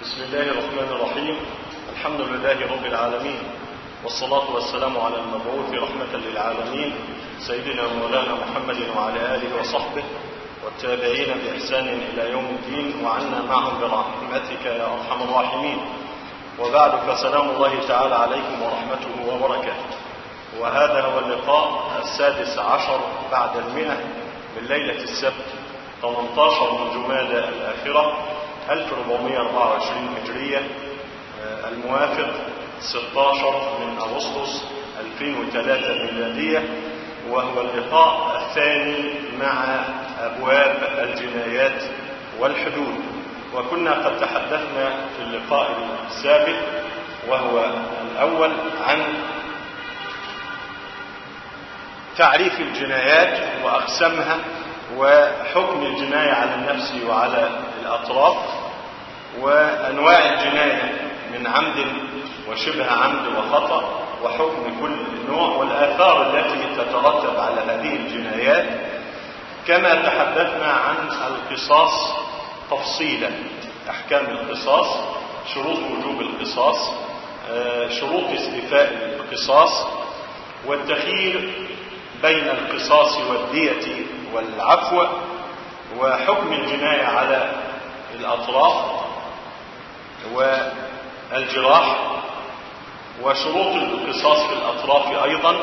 بسم الله الرحمن الرحيم الحمد لله رب العالمين والصلاة والسلام على المبعوث رحمة للعالمين سيدنا مولانا محمد وعلى آله وصحبه والتابعين بإحسان إلى يوم الدين وعنا معهم برحمتك يا أرحم الراحمين وبعد فسلام الله تعالى عليكم ورحمته وبركاته وهذا هو اللقاء السادس عشر بعد المئة من ليلة السبت 18 من جمادى الآخرة 1424 هجرية الموافق 16 من أغسطس 2003 ميلادية وهو اللقاء الثاني مع أبواب الجنايات والحدود وكنا قد تحدثنا في اللقاء السابق وهو الأول عن تعريف الجنايات وأقسامها وحكم الجناية على النفس وعلى الأطراف وأنواع الجناية من عمد وشبه عمد وخطأ وحكم كل نوع والآثار التي تترتب على هذه الجنايات كما تحدثنا عن القصاص تفصيلا أحكام القصاص شروط وجوب القصاص شروط استيفاء القصاص والتخيير بين القصاص والدية والعفو وحكم الجناية على الأطراف والجراح وشروط القصاص في الأطراف أيضا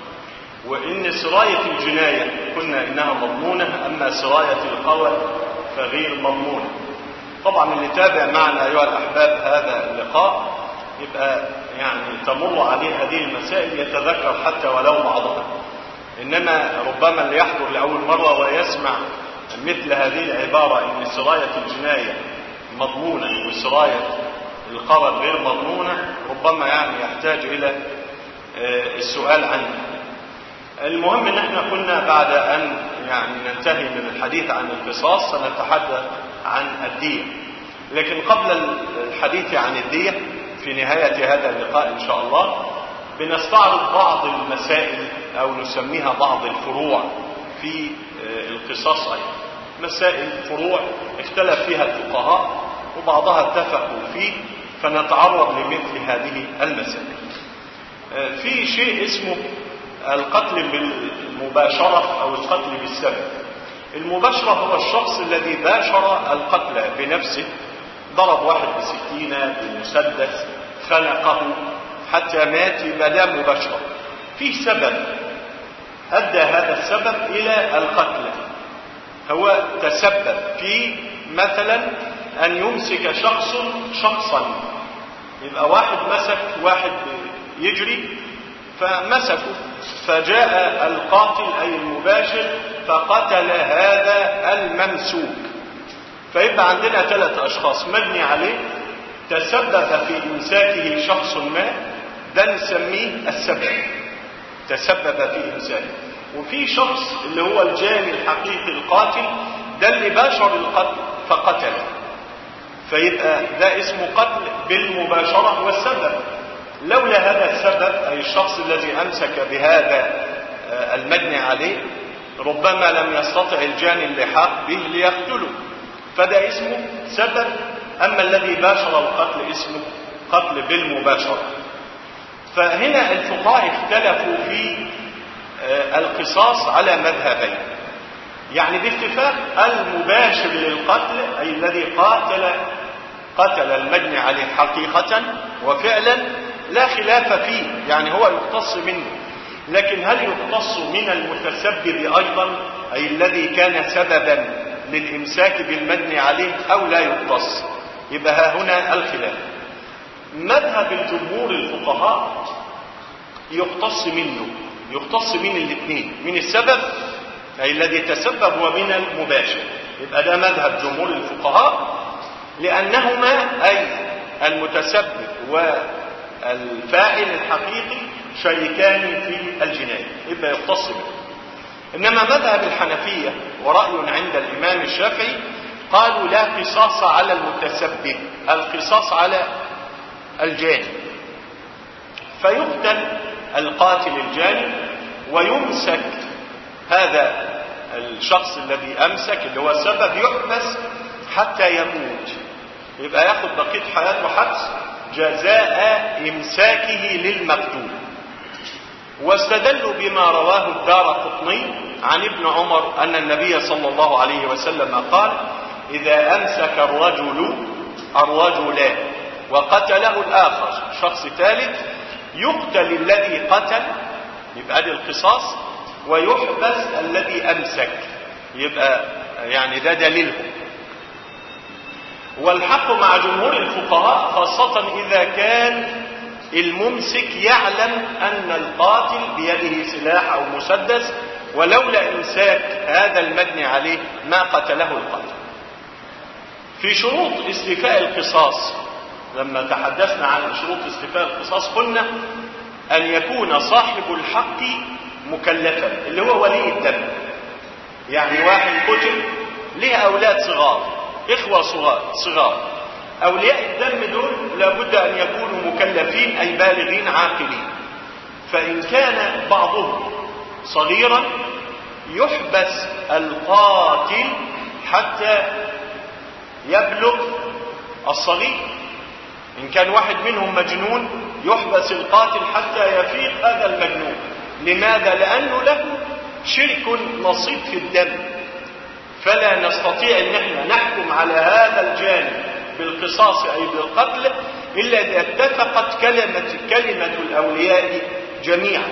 وإن سراية الجناية قلنا إنها مضمونة أما سراية القول فغير مضمونة طبعا اللي تابع معنا أيها الأحباب هذا اللقاء يبقى يعني تمر عليه هذه المسائل يتذكر حتى ولو بعضها إنما ربما اللي يحضر لأول مرة ويسمع مثل هذه العبارة إن سراية الجناية مضمونة وسراية القرض غير مضمونة ربما يعني يحتاج إلى السؤال عنها المهم ان احنا قلنا بعد ان يعني ننتهي من الحديث عن القصاص سنتحدث عن الدية لكن قبل الحديث عن الدية في نهاية هذا اللقاء ان شاء الله بنستعرض بعض المسائل او نسميها بعض الفروع في القصاص ايضا مسائل فروع اختلف فيها الفقهاء وبعضها اتفقوا فيه فنتعرض لمثل هذه المسائل في شيء اسمه القتل بالمباشرة أو القتل بالسبب المباشرة هو الشخص الذي باشر القتل بنفسه ضرب واحد بسكينة بمسدس خنقه حتى مات يبقى ده مباشرة في سبب أدى هذا السبب إلى القتل هو تسبب في مثلا أن يمسك شخص شخصا يبقى واحد مسك واحد يجري فمسكه فجاء القاتل أي المباشر فقتل هذا الممسوك فيبقى عندنا ثلاث أشخاص مبني عليه تسبب في إمساكه شخص ما ده نسميه السبب تسبب في إمساكه وفي شخص اللي هو الجاني الحقيقي القاتل ده اللي باشر القتل فقتله فيبقى ده اسمه قتل بالمباشرة والسبب لولا هذا السبب أي الشخص الذي أمسك بهذا المجني عليه ربما لم يستطع الجاني اللحاق به ليقتله فده اسمه سبب أما الذي باشر القتل اسمه قتل بالمباشرة فهنا الفقهاء اختلفوا في القصاص على مذهبين يعني باتفاق المباشر للقتل أي الذي قاتل قتل المجني عليه حقيقة وفعلا لا خلاف فيه يعني هو يقتص منه لكن هل يقتص من المتسبب أيضا أي الذي كان سببا للإمساك بالمجني عليه أو لا يقتص يبقى ها هنا الخلاف مذهب الجمهور الفقهاء يقتص منه يقتص من الاثنين من السبب أي الذي تسبب ومن المباشر يبقى ده مذهب جمهور الفقهاء لأنهما أي المتسبب والفاعل الحقيقي شريكان في الجناية يبقى يقتص به إنما مذهب الحنفية ورأي عند الإمام الشافعي قالوا لا قصاص على المتسبب القصاص على الجاني فيقتل القاتل الجاني ويمسك هذا الشخص الذي أمسك اللي هو سبب يحبس حتى يموت يبقى ياخد بقية حياته حبس جزاء إمساكه للمقتول واستدلوا بما رواه الدار قطني عن ابن عمر أن النبي صلى الله عليه وسلم قال إذا أمسك الرجل الرجلان وقتله الآخر شخص ثالث يقتل الذي قتل يبقى دي القصاص ويحبس الذي أمسك يبقى يعني ده دليلهم والحق مع جمهور الفقهاء خاصة إذا كان الممسك يعلم أن القاتل بيده سلاح أو مسدس ولولا إمساك هذا المبني عليه ما قتله القاتل في شروط استيفاء القصاص لما تحدثنا عن شروط استيفاء القصاص قلنا أن يكون صاحب الحق مكلفا اللي هو ولي الدم يعني واحد قتل له أولاد صغار إخوة صغار صغار أولياء الدم دول لابد أن يكونوا مكلفين أي بالغين عاقلين فإن كان بعضهم صغيرا يحبس القاتل حتى يبلغ الصغير إن كان واحد منهم مجنون يحبس القاتل حتى يفيق هذا المجنون لماذا؟ لأنه له شرك نصيب في الدم فلا نستطيع ان احنا نحكم على هذا الجانب بالقصاص اي بالقتل الا اذا اتفقت كلمه كلمه الاولياء جميعا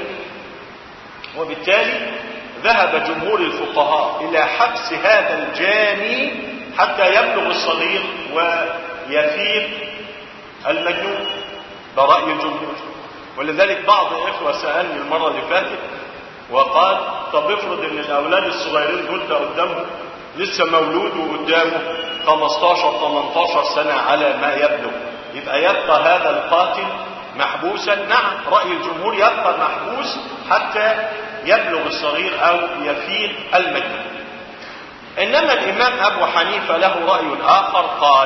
وبالتالي ذهب جمهور الفقهاء الى حبس هذا الجاني حتى يبلغ الصغير ويفيق المجنون ده راي الجمهور ولذلك بعض الاخوه سالني المره اللي فاتت وقال طب افرض ان الاولاد الصغيرين دول ده قدامهم لسه مولود وقدامه 15 18 سنه على ما يبلغ يبقى يبقى هذا القاتل محبوسا نعم راي الجمهور يبقى محبوس حتى يبلغ الصغير او يفيق المجنون انما الامام ابو حنيفه له راي اخر قال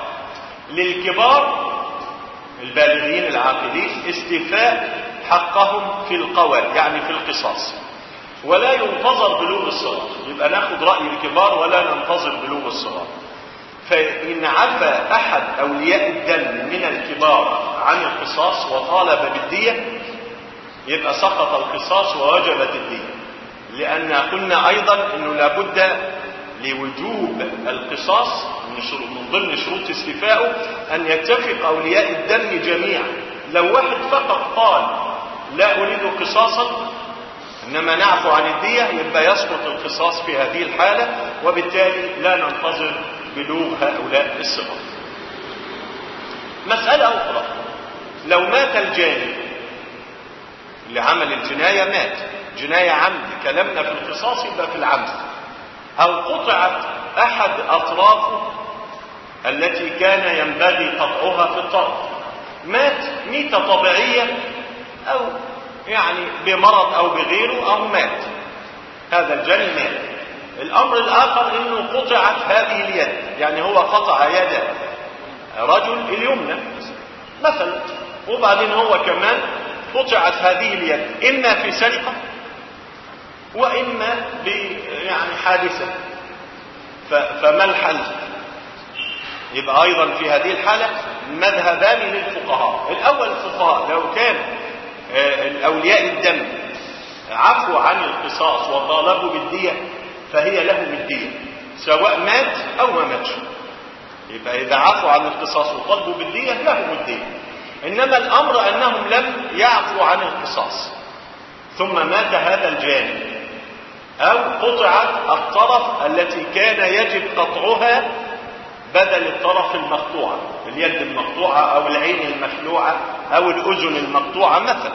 للكبار البالغين العاقلين استيفاء حقهم في القول يعني في القصاص ولا ينتظر بلوغ الصغار يبقى ناخد رأي الكبار ولا ننتظر بلوغ الصغار فإن عفى أحد أولياء الدم من الكبار عن القصاص وطالب بالدية يبقى سقط القصاص ووجبت الدية لأن قلنا أيضا أنه لابد لوجوب القصاص من ضمن شروط استيفائه أن يتفق أولياء الدم جميعا لو واحد فقط قال لا أريد قصاصا إنما نعفو عن الدية يبقى يسقط القصاص في هذه الحالة وبالتالي لا ننتظر بلوغ هؤلاء الصغار مسألة أخرى لو مات الجاني اللي عمل الجناية مات جناية عمد كلامنا في القصاص يبقى في العمد أو قطعت أحد أطرافه التي كان ينبغي قطعها في الطرف مات ميتة طبيعية أو يعني بمرض أو بغيره أو مات هذا الجني مات الأمر الآخر أنه قطعت هذه اليد يعني هو قطع يد رجل اليمنى مثلا وبعدين هو كمان قطعت هذه اليد إما في سرقة وإما ب يعني حادثة فما الحل يبقى أيضا في هذه الحالة مذهبان للفقهاء الأول الفقهاء لو كان الأولياء الدم عفوا عن القصاص وطالبوا بالدية فهي لهم الدية سواء مات أو ما ماتش يبقى إذا عفوا عن القصاص وطلبوا بالدية لهم الدية إنما الأمر أنهم لم يعفوا عن القصاص ثم مات هذا الجاني أو قطعت الطرف التي كان يجب قطعها بدل الطرف المقطوعة اليد المقطوعة أو العين المخلوعة أو الأذن المقطوعة مثلا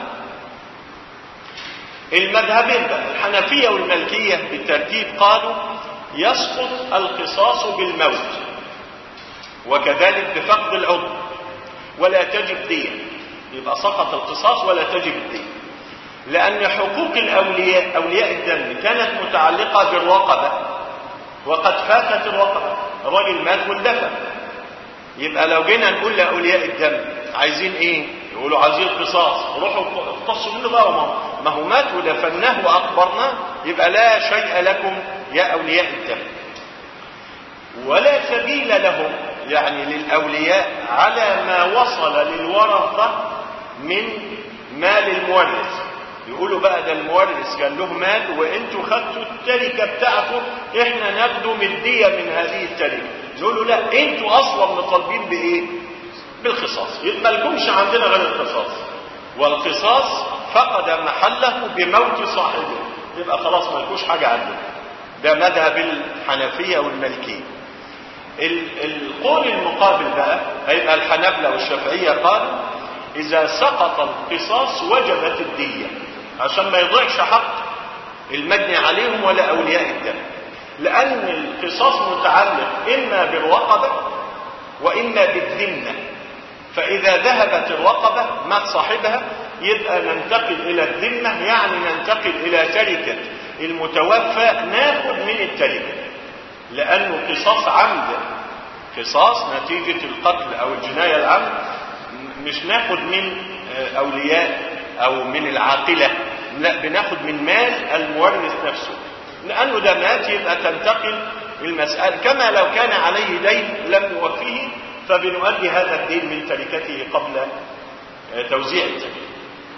المذهبين بقى الحنفية والمالكية بالترتيب قالوا يسقط القصاص بالموت وكذلك بفقد العضو ولا تجب دية يبقى سقط القصاص ولا تجب الدية لأن حقوق الأولياء أولياء الدم كانت متعلقة بالرقبة وقد فاتت الرقبة الراجل مات واندفن يبقى لو جينا نقول لأولياء الدم عايزين ايه يقولوا عايزين قصاص روحوا اقتصوا منه بقى ما هو مات ودفناه وأقبرناه يبقى لا شيء لكم يا أولياء الدم ولا سبيل لهم يعني للأولياء على ما وصل للورثة من مال المورث يقولوا بقى ده المورث كان له مال وانتوا خدتوا التركه بتاعته احنا ناخده مديه من هذه التركه نقول له لا انتوا اصلا مطالبين بايه بالقصاص يبقى لكمش عندنا غير القصاص والقصاص فقد محله بموت صاحبه يبقى خلاص ملكوش حاجه عندنا ده مذهب الحنفيه والمالكيه القول المقابل بقى هيبقى الحنابلة والشافعية قالوا إذا سقط القصاص وجبت الدية عشان ما يضيعش حق المجني عليهم ولا أولياء الدم لأن القصاص متعلق إما بالرقبة وإما بالذمة فإذا ذهبت الرقبة مع صاحبها يبقى ننتقل إلى الذمة يعني ننتقل إلى تركة المتوفى ناخد من التركة لأنه قصاص عمد قصاص نتيجة القتل أو الجناية العمد مش ناخد من أولياء أو من العاقلة لا بناخد من مال المورث نفسه لأنه ده مات يبقى تنتقل المسألة كما لو كان عليه دين لم يوفيه فبنؤدي هذا الدين من تركته قبل توزيع الزكاة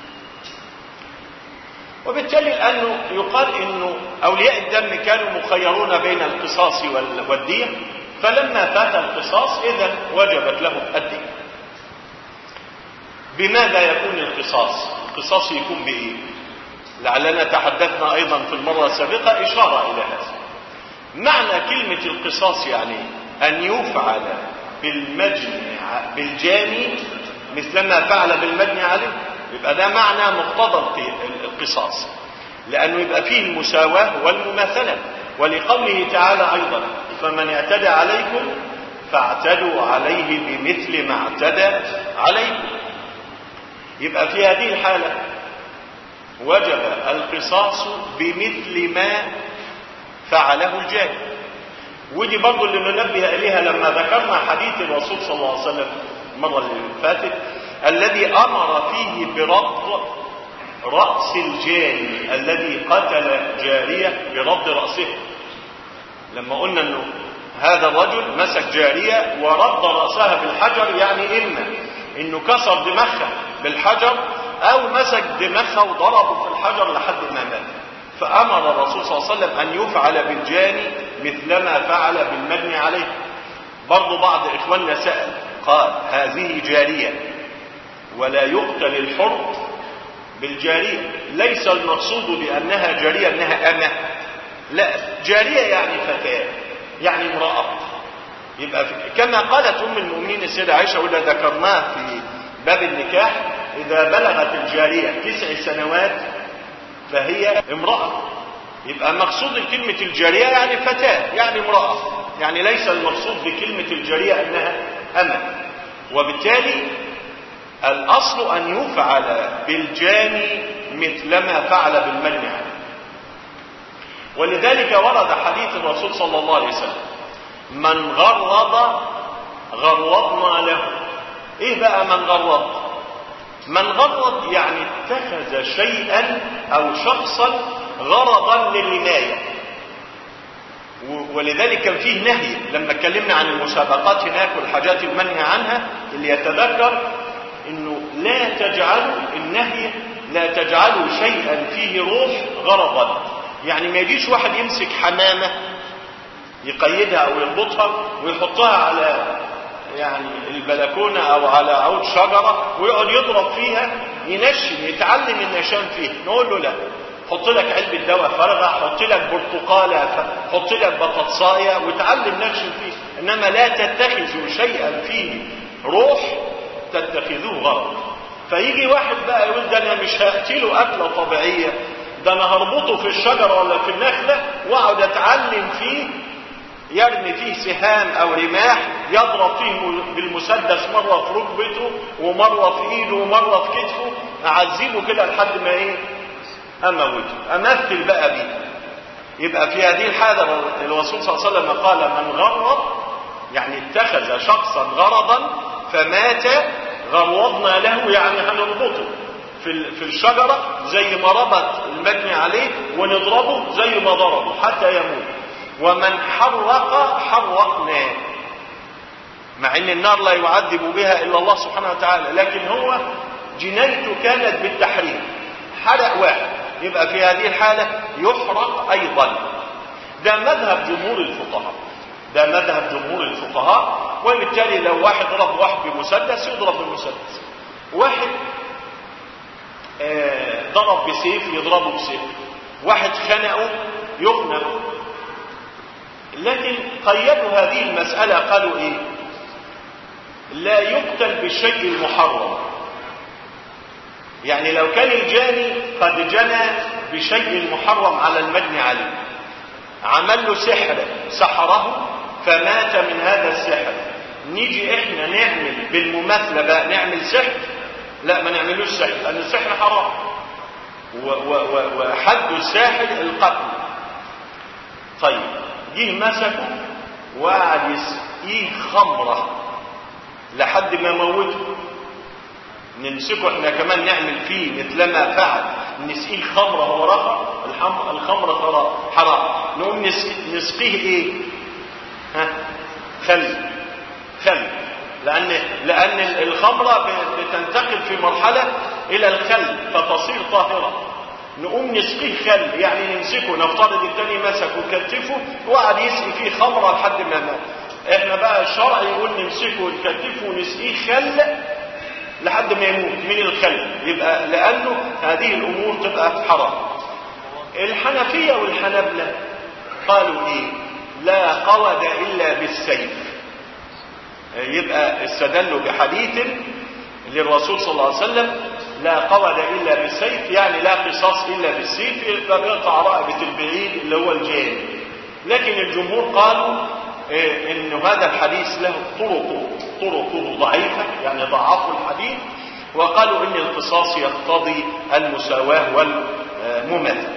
وبالتالي لأنه يقال أنه أولياء الدم كانوا مخيرون بين القصاص والدية فلما فات القصاص إذا وجبت له الدية بماذا يكون القصاص القصاص يكون بإيه لعلنا تحدثنا أيضا في المرة السابقة إشارة إلى هذا معنى كلمة القصاص يعني أن يفعل بالمجني بالجاني مثلما فعل بالمجني عليه يبقى ده معنى مقتضى القصاص لأنه يبقى فيه المساواة والمماثلة ولقوله تعالى أيضا فمن اعتدى عليكم فاعتدوا عليه بمثل ما اعتدى عليكم يبقى في هذه الحالة وجب القصاص بمثل ما فعله الجاني ودي برضه اللي ننبه إليها لما ذكرنا حديث الرسول صلى الله عليه وسلم المرة اللي فاتت الذي أمر فيه برد رأس الجاني الذي قتل جارية برد رأسه لما قلنا انه هذا الرجل مسك جارية ورد رأسها بالحجر يعني إما انه كسر دماغها بالحجر او مسك دماغها وضربه في الحجر لحد ما مات فأمر الرسول صلى الله عليه وسلم أن يفعل بالجاني مثلما فعل بالمبني عليه برضو بعض إخواننا سأل قال هذه جارية ولا يقتل الحر بالجارية ليس المقصود بأنها جارية أنها أمة لا جارية يعني فتاة يعني امرأة يبقى كما قالت أم المؤمنين السيدة عائشة وده ذكرناه في باب النكاح إذا بلغت الجارية تسع سنوات فهي امرأة يبقى مقصود كلمة الجارية يعني فتاة يعني امرأة يعني ليس المقصود بكلمة الجارية أنها أمة وبالتالي الأصل أن يفعل بالجاني مثلما فعل بالمجني عليه ولذلك ورد حديث الرسول صلى الله عليه وسلم من غرض غرضنا له ايه بقى من غرض من غرض يعني اتخذ شيئا او شخصا غرضا للرماية ولذلك كان فيه نهي لما اتكلمنا عن المسابقات هناك والحاجات المنهي عنها اللي يتذكر انه لا تجعلوا النهي لا تجعلوا شيئا فيه روح غرضا يعني ما يجيش واحد يمسك حمامة يقيدها او يربطها ويحطها على يعني البلكونة او على عود شجرة ويقعد يضرب فيها ينشن يتعلم النشان فيه نقول له لا حط لك علبة دواء فارغة حط لك برتقالة حط لك بطاطساية وتعلم نشن فيه انما لا تتخذوا شيئا فيه روح تتخذوه غرض فيجي واحد بقى يقول ده انا مش هقتله اكله طبيعيه ده انا هربطه في الشجره ولا في النخله واقعد اتعلم فيه يرمي فيه سهام او رماح يضرب فيه بالمسدس مره في ركبته ومره في ايده ومره في كتفه اعذبه كده لحد ما ايه اموته امثل بقى بيه يبقى في هذه الحاله الرسول صلى الله عليه وسلم قال من غرض يعني اتخذ شخصا غرضا فمات غوضنا له يعني هنربطه في في الشجره زي ما ربط المجني عليه ونضربه زي ما ضربه حتى يموت ومن حرق حرقناه مع ان النار لا يعذب بها الا الله سبحانه وتعالى لكن هو جنايته كانت بالتحريم حرق واحد يبقى في هذه الحالة يحرق ايضا ده مذهب جمهور الفقهاء ده مذهب جمهور الفقهاء وبالتالي لو واحد ضرب واحد بمسدس يضرب بالمسدس واحد آه ضرب بسيف يضربه بسيف واحد خنقه يخنق لكن قيدوا هذه المسألة قالوا ايه لا يقتل بالشيء المحرم يعني لو كان الجاني قد جنى بشيء محرم على المجني عليه عمل له سحر سحره فمات من هذا السحر نيجي احنا نعمل بالمماثلة بقى نعمل سحر لا ما نعملوش سحر لان السحر حرام وحد الساحر القتل طيب جه مسكه وقعد يسقيه خمره لحد ما موته نمسكه احنا كمان نعمل فيه مثل ما فعل نسقيه خمره هو رفع الخمره حرام نقوم نسقيه ايه ها خل خل لان لان الخمره بتنتقل في مرحله الى الخل فتصير طاهره نقوم نسقيه خل يعني نمسكه نفترض التاني مسكه وكتفه وقعد يسقي فيه خمره لحد ما مات احنا بقى الشرع يقول نمسكه ونكتفه ونسقيه خل لحد ما يموت من الخل يبقى لانه هذه الامور تبقى حرام الحنفيه والحنبله قالوا ايه لا قود الا بالسيف يبقى استدلوا بحديث للرسول صلى الله عليه وسلم لا قود الا بالسيف يعني لا قصاص الا بالسيف يبقى بيقطع رقبه البعيد اللي هو الجاني لكن الجمهور قالوا إيه ان هذا الحديث له طرق طرقه ضعيفه يعني ضعفوا الحديث وقالوا ان القصاص يقتضي المساواه والمماثله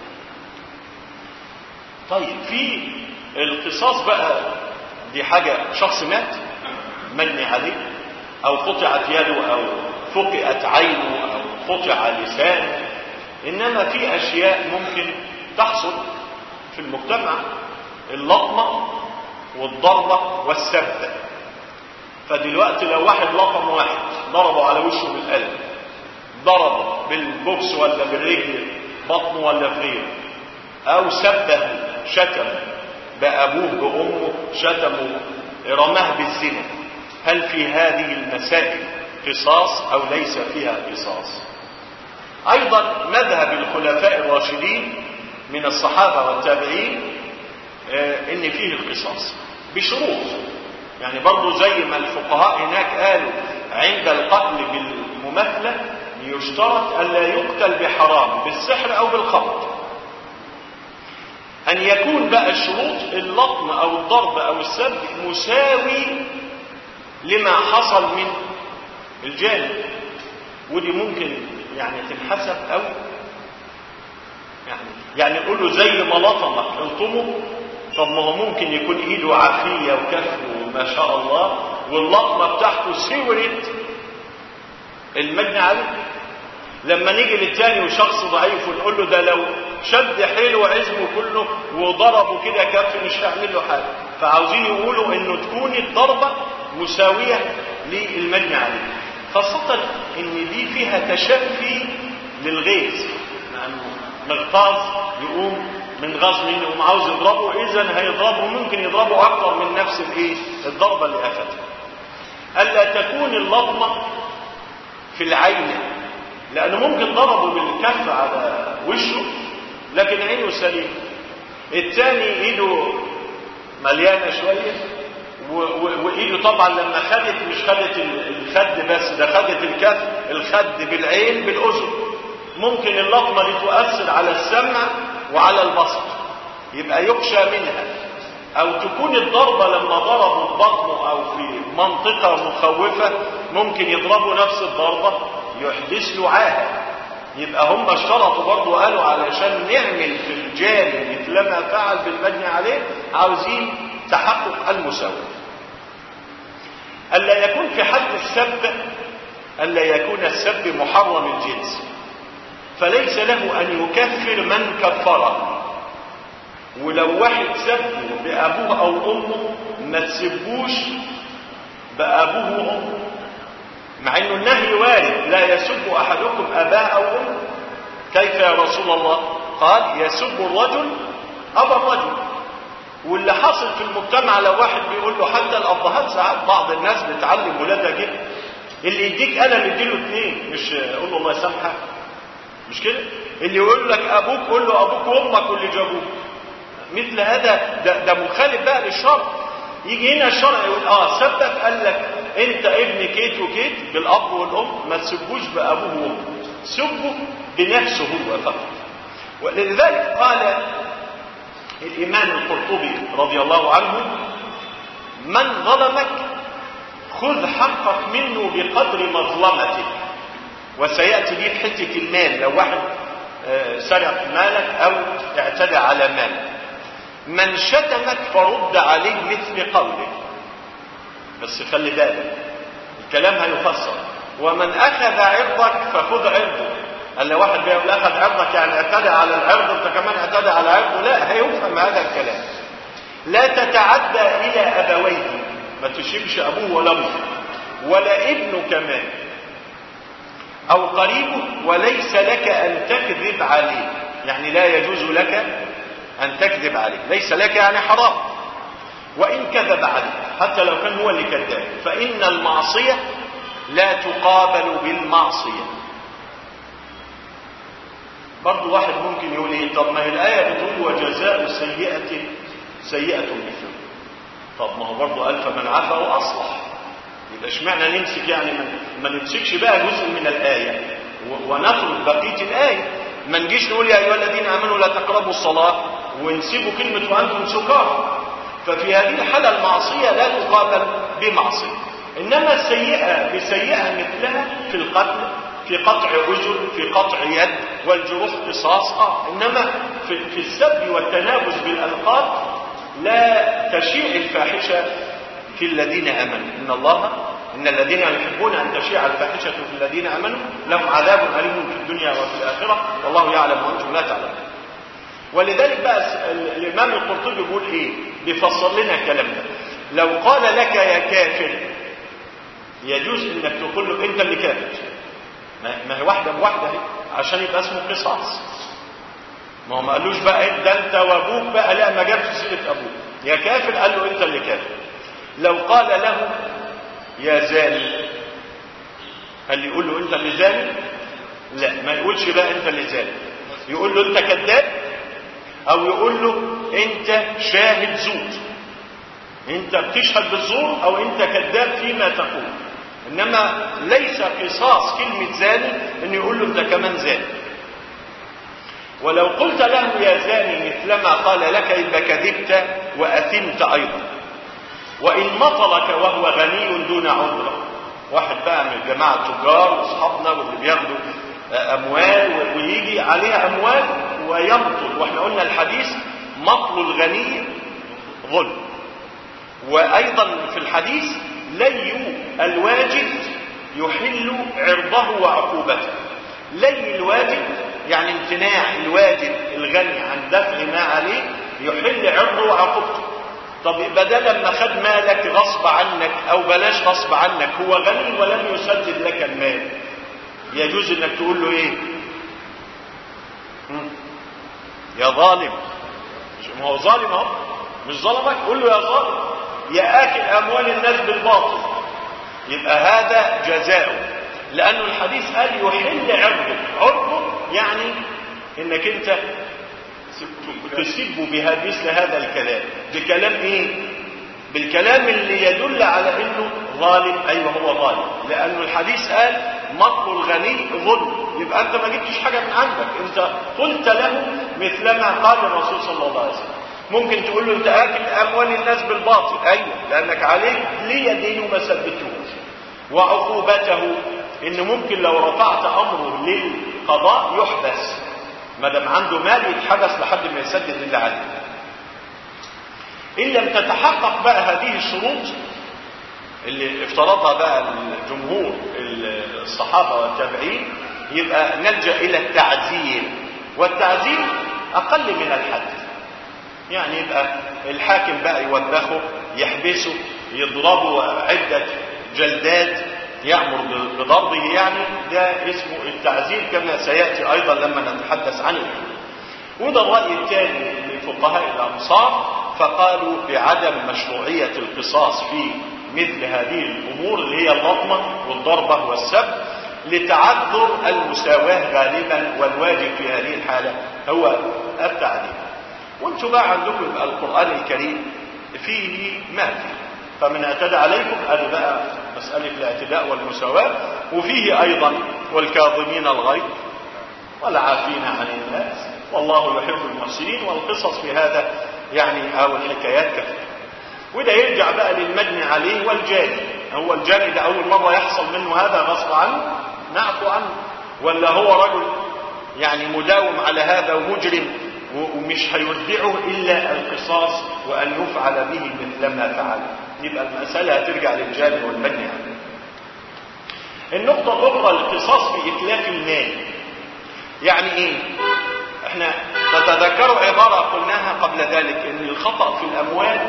طيب في القصاص بقى دي حاجه شخص مات مجني عليه او قطعت يده او فقئت عينه او قطع لسانه انما في اشياء ممكن تحصل في المجتمع اللطمه والضربه والسبه فدلوقتي لو واحد لطم واحد ضربه على وشه بالقلم ضربه بالبوكس ولا بالرجل بطنه ولا في غيره او سبه شتم بابوه بامه شتمه رماه بالزنا هل في هذه المسائل قصاص او ليس فيها قصاص ايضا مذهب الخلفاء الراشدين من الصحابه والتابعين آه ان فيه القصاص بشروط يعني برضو زي ما الفقهاء هناك قالوا عند القتل بالمماثله يشترط الا يقتل بحرام بالسحر او بالخمر ان يكون بقى الشروط اللطم او الضرب او السب مساوي لما حصل من الجانب ودي ممكن يعني تنحسب او يعني يعني نقول له زي ما لطمك الطمه طب ما هو ممكن يكون ايده عافيه وكفه ما شاء الله واللطمه بتاعته سورت المجني عليه لما نيجي للتاني وشخص ضعيف ونقول له ده لو شد حيله وعزمه كله وضربه كده كف مش هيعمل له حاجه فعاوزين يقولوا انه تكون الضربه مساويه للمجني عليه خاصه ان دي فيها تشفي للغيظ لانه مغتاظ يقوم من غزو يقوم عاوز يضربه اذا هيضربه ممكن يضربه اكتر من نفس الايه الضربه اللي اخذها الا تكون اللطمه في العين لانه ممكن ضربه بالكف على وشه لكن عينه سليم الثاني ايده مليانه شويه وايده طبعا لما خدت مش خدت الخد بس ده خدت الكف الخد بالعين بالاذن ممكن اللطمه دي تؤثر على السمع وعلى البصر يبقى يخشى منها او تكون الضربه لما ضربوا في بطنه او في منطقه مخوفه ممكن يضربوا نفس الضربه يحدث له عاهه يبقى هم اشترطوا برضه قالوا علشان نعمل في الجاري مثل ما فعل بالمجني عليه عاوزين تحقق المساواة ألا يكون في حد السب ألا يكون السب محرم الجنس فليس له أن يكفر من كفره ولو واحد سبه بأبوه أو أمه ما تسبوش بأبوه وأمه مع انه النهي وارد لا يسب احدكم اباه او امه كيف يا رسول الله قال يسب الرجل ابا الرجل واللي حاصل في المجتمع لو واحد بيقول له حتى الابهات ساعات بعض الناس بتعلم ولادها كده اللي يديك قلم يديله اثنين مش قول له الله يسامحك مش كده اللي يقول لك ابوك قول له ابوك وامك واللي جابوك مثل هذا ده, ده مخالف بقى للشرع يجي هنا الشرع يقول اه سبب قال لك انت ابن كيت وكيت بالاب والام ما تسبوش بابوه وامه سبه بنفسه هو فقط ولذلك قال الامام القرطبي رضي الله عنه من ظلمك خذ حقك منه بقدر مظلمته وسياتي دي في حته المال لو واحد سرق مالك او اعتدى على مالك من شتمك فرد عليه مثل قوله بس خلي بالك الكلام هيفسر ومن اخذ عرضك فخذ عرضه قال لو واحد بيقول اخذ عرضك يعني اعتدى على العرض انت كمان اعتدى على عرضه لا هيفهم هذا الكلام لا تتعدى الى ابويه ما تشيبش ابوه ولا امه ولا ابنه كمان او قريبه وليس لك ان تكذب عليه يعني لا يجوز لك ان تكذب عليه ليس لك يعني حرام وان كذب عليه حتى لو كان هو اللي كذاب فان المعصيه لا تقابل بالمعصيه برضو واحد ممكن يقول ايه طب ما هي الايه بتقول وجزاء سيئه سيئه مثله طب ما هو برضو قال فمن عفا واصلح يبقى اشمعنى نمسك يعني ما, ما نمسكش بقى جزء من الايه ونخرج بقيه الايه ما نجيش نقول يا ايها الذين امنوا لا تقربوا الصلاه ونسيبوا كلمه وانتم سكارى ففي هذه الحاله المعصيه لا تقابل بمعصيه انما السيئه بسيئه مثلها في القتل في قطع اجر في قطع يد والجروح قصاص اه انما في, في السب والتنابز بالالقاب لا تشيع الفاحشه في الذين امنوا ان الله ان الذين يحبون ان تشيع الفاحشه في الذين امنوا لهم عذاب اليم في الدنيا وفي الاخره والله يعلم وانتم لا تعلمون ولذلك بقى الامام القرطبي بيقول ايه بيفسر لنا الكلام ده لو قال لك يا كافر يجوز انك تقول له انت اللي كافر ما هي واحده بواحده اهي عشان يبقى اسمه قصاص ما هو ما قالوش بقى ده انت وابوك بقى لا ما جابش سيره ابوك يا كافر قال له انت اللي كافر لو قال له يا زاني هل يقول له انت اللي زاني لا ما يقولش بقى انت اللي زاني يقول له انت كذاب او يقول له انت شاهد زور انت بتشهد بالزور او انت كذاب فيما تقول انما ليس قصاص كلمة زاني انه يقول له انت كمان زاني ولو قلت له يا زاني مثلما قال لك يبقى كذبت واثمت ايضا وان مطلك وهو غني دون عذر واحد بقى من الجماعه التجار واصحابنا واللي بياخدوا اموال ويجي عليها اموال ويمطل واحنا قلنا الحديث مطل الغني ظلم وايضا في الحديث لي الواجب يحل عرضه وعقوبته لي الواجب يعني امتناع الواجب الغني عن دفع ما عليه يحل عرضه وعقوبته طب يبقى ده لما خد مالك غصب عنك او بلاش غصب عنك هو غني ولم يسدد لك المال يجوز انك تقول له ايه يا ظالم ما هو ظالم اهو مش ظلمك قول له يا ظالم يا اكل اموال الناس بالباطل يبقى هذا جزاؤه لانه الحديث قال يحل عرضه عرضه يعني انك انت تسب بها مثل هذا الكلام بكلام ايه بالكلام اللي يدل على انه ظالم ايوه هو ظالم لانه الحديث قال مطل الغني ظلم يبقى انت ما جبتش حاجه من عندك انت قلت له مثلما قال الرسول صلى الله عليه وسلم ممكن تقول له انت اكل اموال الناس بالباطل ايوه لانك عليك لي دين وما ثبتهوش وعقوبته ان ممكن لو رفعت امره للقضاء يحبس ما دام عنده مال يتحبس لحد ما يسدد اللي عليه ان لم تتحقق بقى هذه الشروط اللي افترضها بقى الجمهور الصحابه والتابعين يبقى نلجا الى التعزير والتعزير اقل من الحد يعني يبقى الحاكم بقى يوبخه يحبسه يضربه عدة جلدات يأمر بضربه يعني ده اسمه التعزير كما سيأتي أيضا لما نتحدث عنه وده الرأي الثاني لفقهاء الأمصار فقالوا بعدم مشروعية القصاص في مثل هذه الأمور اللي هي اللطمة والضربة والسب لتعذر المساواة غالبا والواجب في هذه الحالة هو التعذيب وانتم بقى عندكم يبقى القرآن الكريم فيه ما فيه فمن اعتدى عليكم هذا بقى مسألة الاعتداء والمساواة وفيه أيضا والكاظمين الغيظ والعافين عن الناس والله يحب المحسنين والقصص في هذا يعني أو الحكايات كثيرة وده يرجع بقى للمجني عليه والجاني هو الجاني ده أول مرة يحصل منه هذا غصب عنه نعفو عنه ولا هو رجل يعني مداوم على هذا ومجرم ومش هيودعه إلا القصاص وأن يفعل به مثل ما فعل يبقى المسألة هترجع للجاني والمجني عليه النقطة الأخرى القصاص في إتلاف المال يعني إيه؟ احنا تتذكروا عبارة قلناها قبل ذلك ان الخطأ في الاموال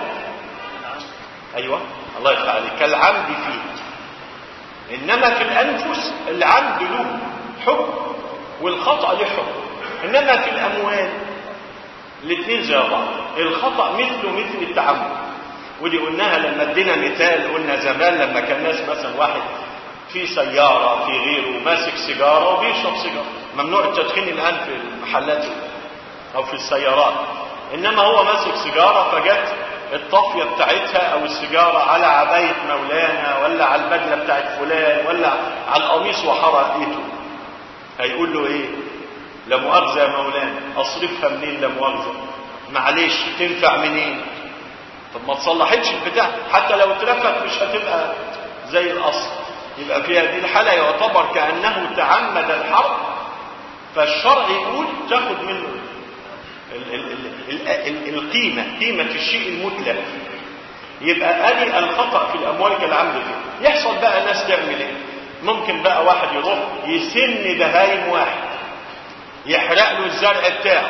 ايوه الله يفتح عليك كالعمد فيه انما في الانفس العمد له حكم والخطأ له حكم انما في الاموال الاثنين زي بعض الخطأ مثله مثل التعمد ودي قلناها لما ادينا مثال قلنا زمان لما كان ناس مثلا واحد في سيارة في غيره ماسك سيجارة وبيشرب سيجارة ممنوع التدخين الآن في المحلات أو في السيارات إنما هو ماسك سيجارة فجت الطافية بتاعتها أو السيجارة على عباية مولانا ولا على البدلة بتاعت فلان ولا على القميص وحرقته هيقول له إيه لا مؤاخذة يا مولانا أصرفها منين لا مؤاخذة معلش تنفع منين طب ما تصلحتش البتاع حتى لو اتلفت مش هتبقى زي الأصل يبقى في هذه الحالة يعتبر كأنه تعمد الحرب فالشرع يقول تاخد منه ال ال ال ال القيمة قيمة الشيء المتلف يبقى ادي الخطأ في الأموال كالعمد فيه يحصل بقى ناس تعمل ايه ممكن بقى واحد يروح يسن بهايم واحد يحرق له الزرع بتاعه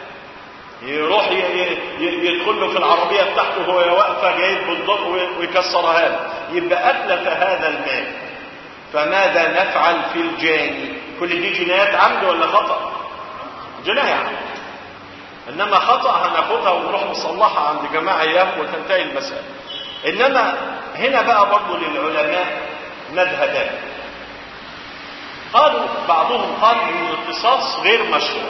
يروح يدخل له في العربية بتاعته وهو واقفة جايب بالضبط ويكسرها له يبقى أتلف هذا المال فماذا نفعل في الجاني كل دي جنايات عمد ولا خطأ جناية عمد إنما خطأ هناخدها ونروح نصلحها عند جماعة أيام وتنتهي المسألة إنما هنا بقى برضه للعلماء مذهبان قالوا بعضهم قال إن القصاص غير مشروع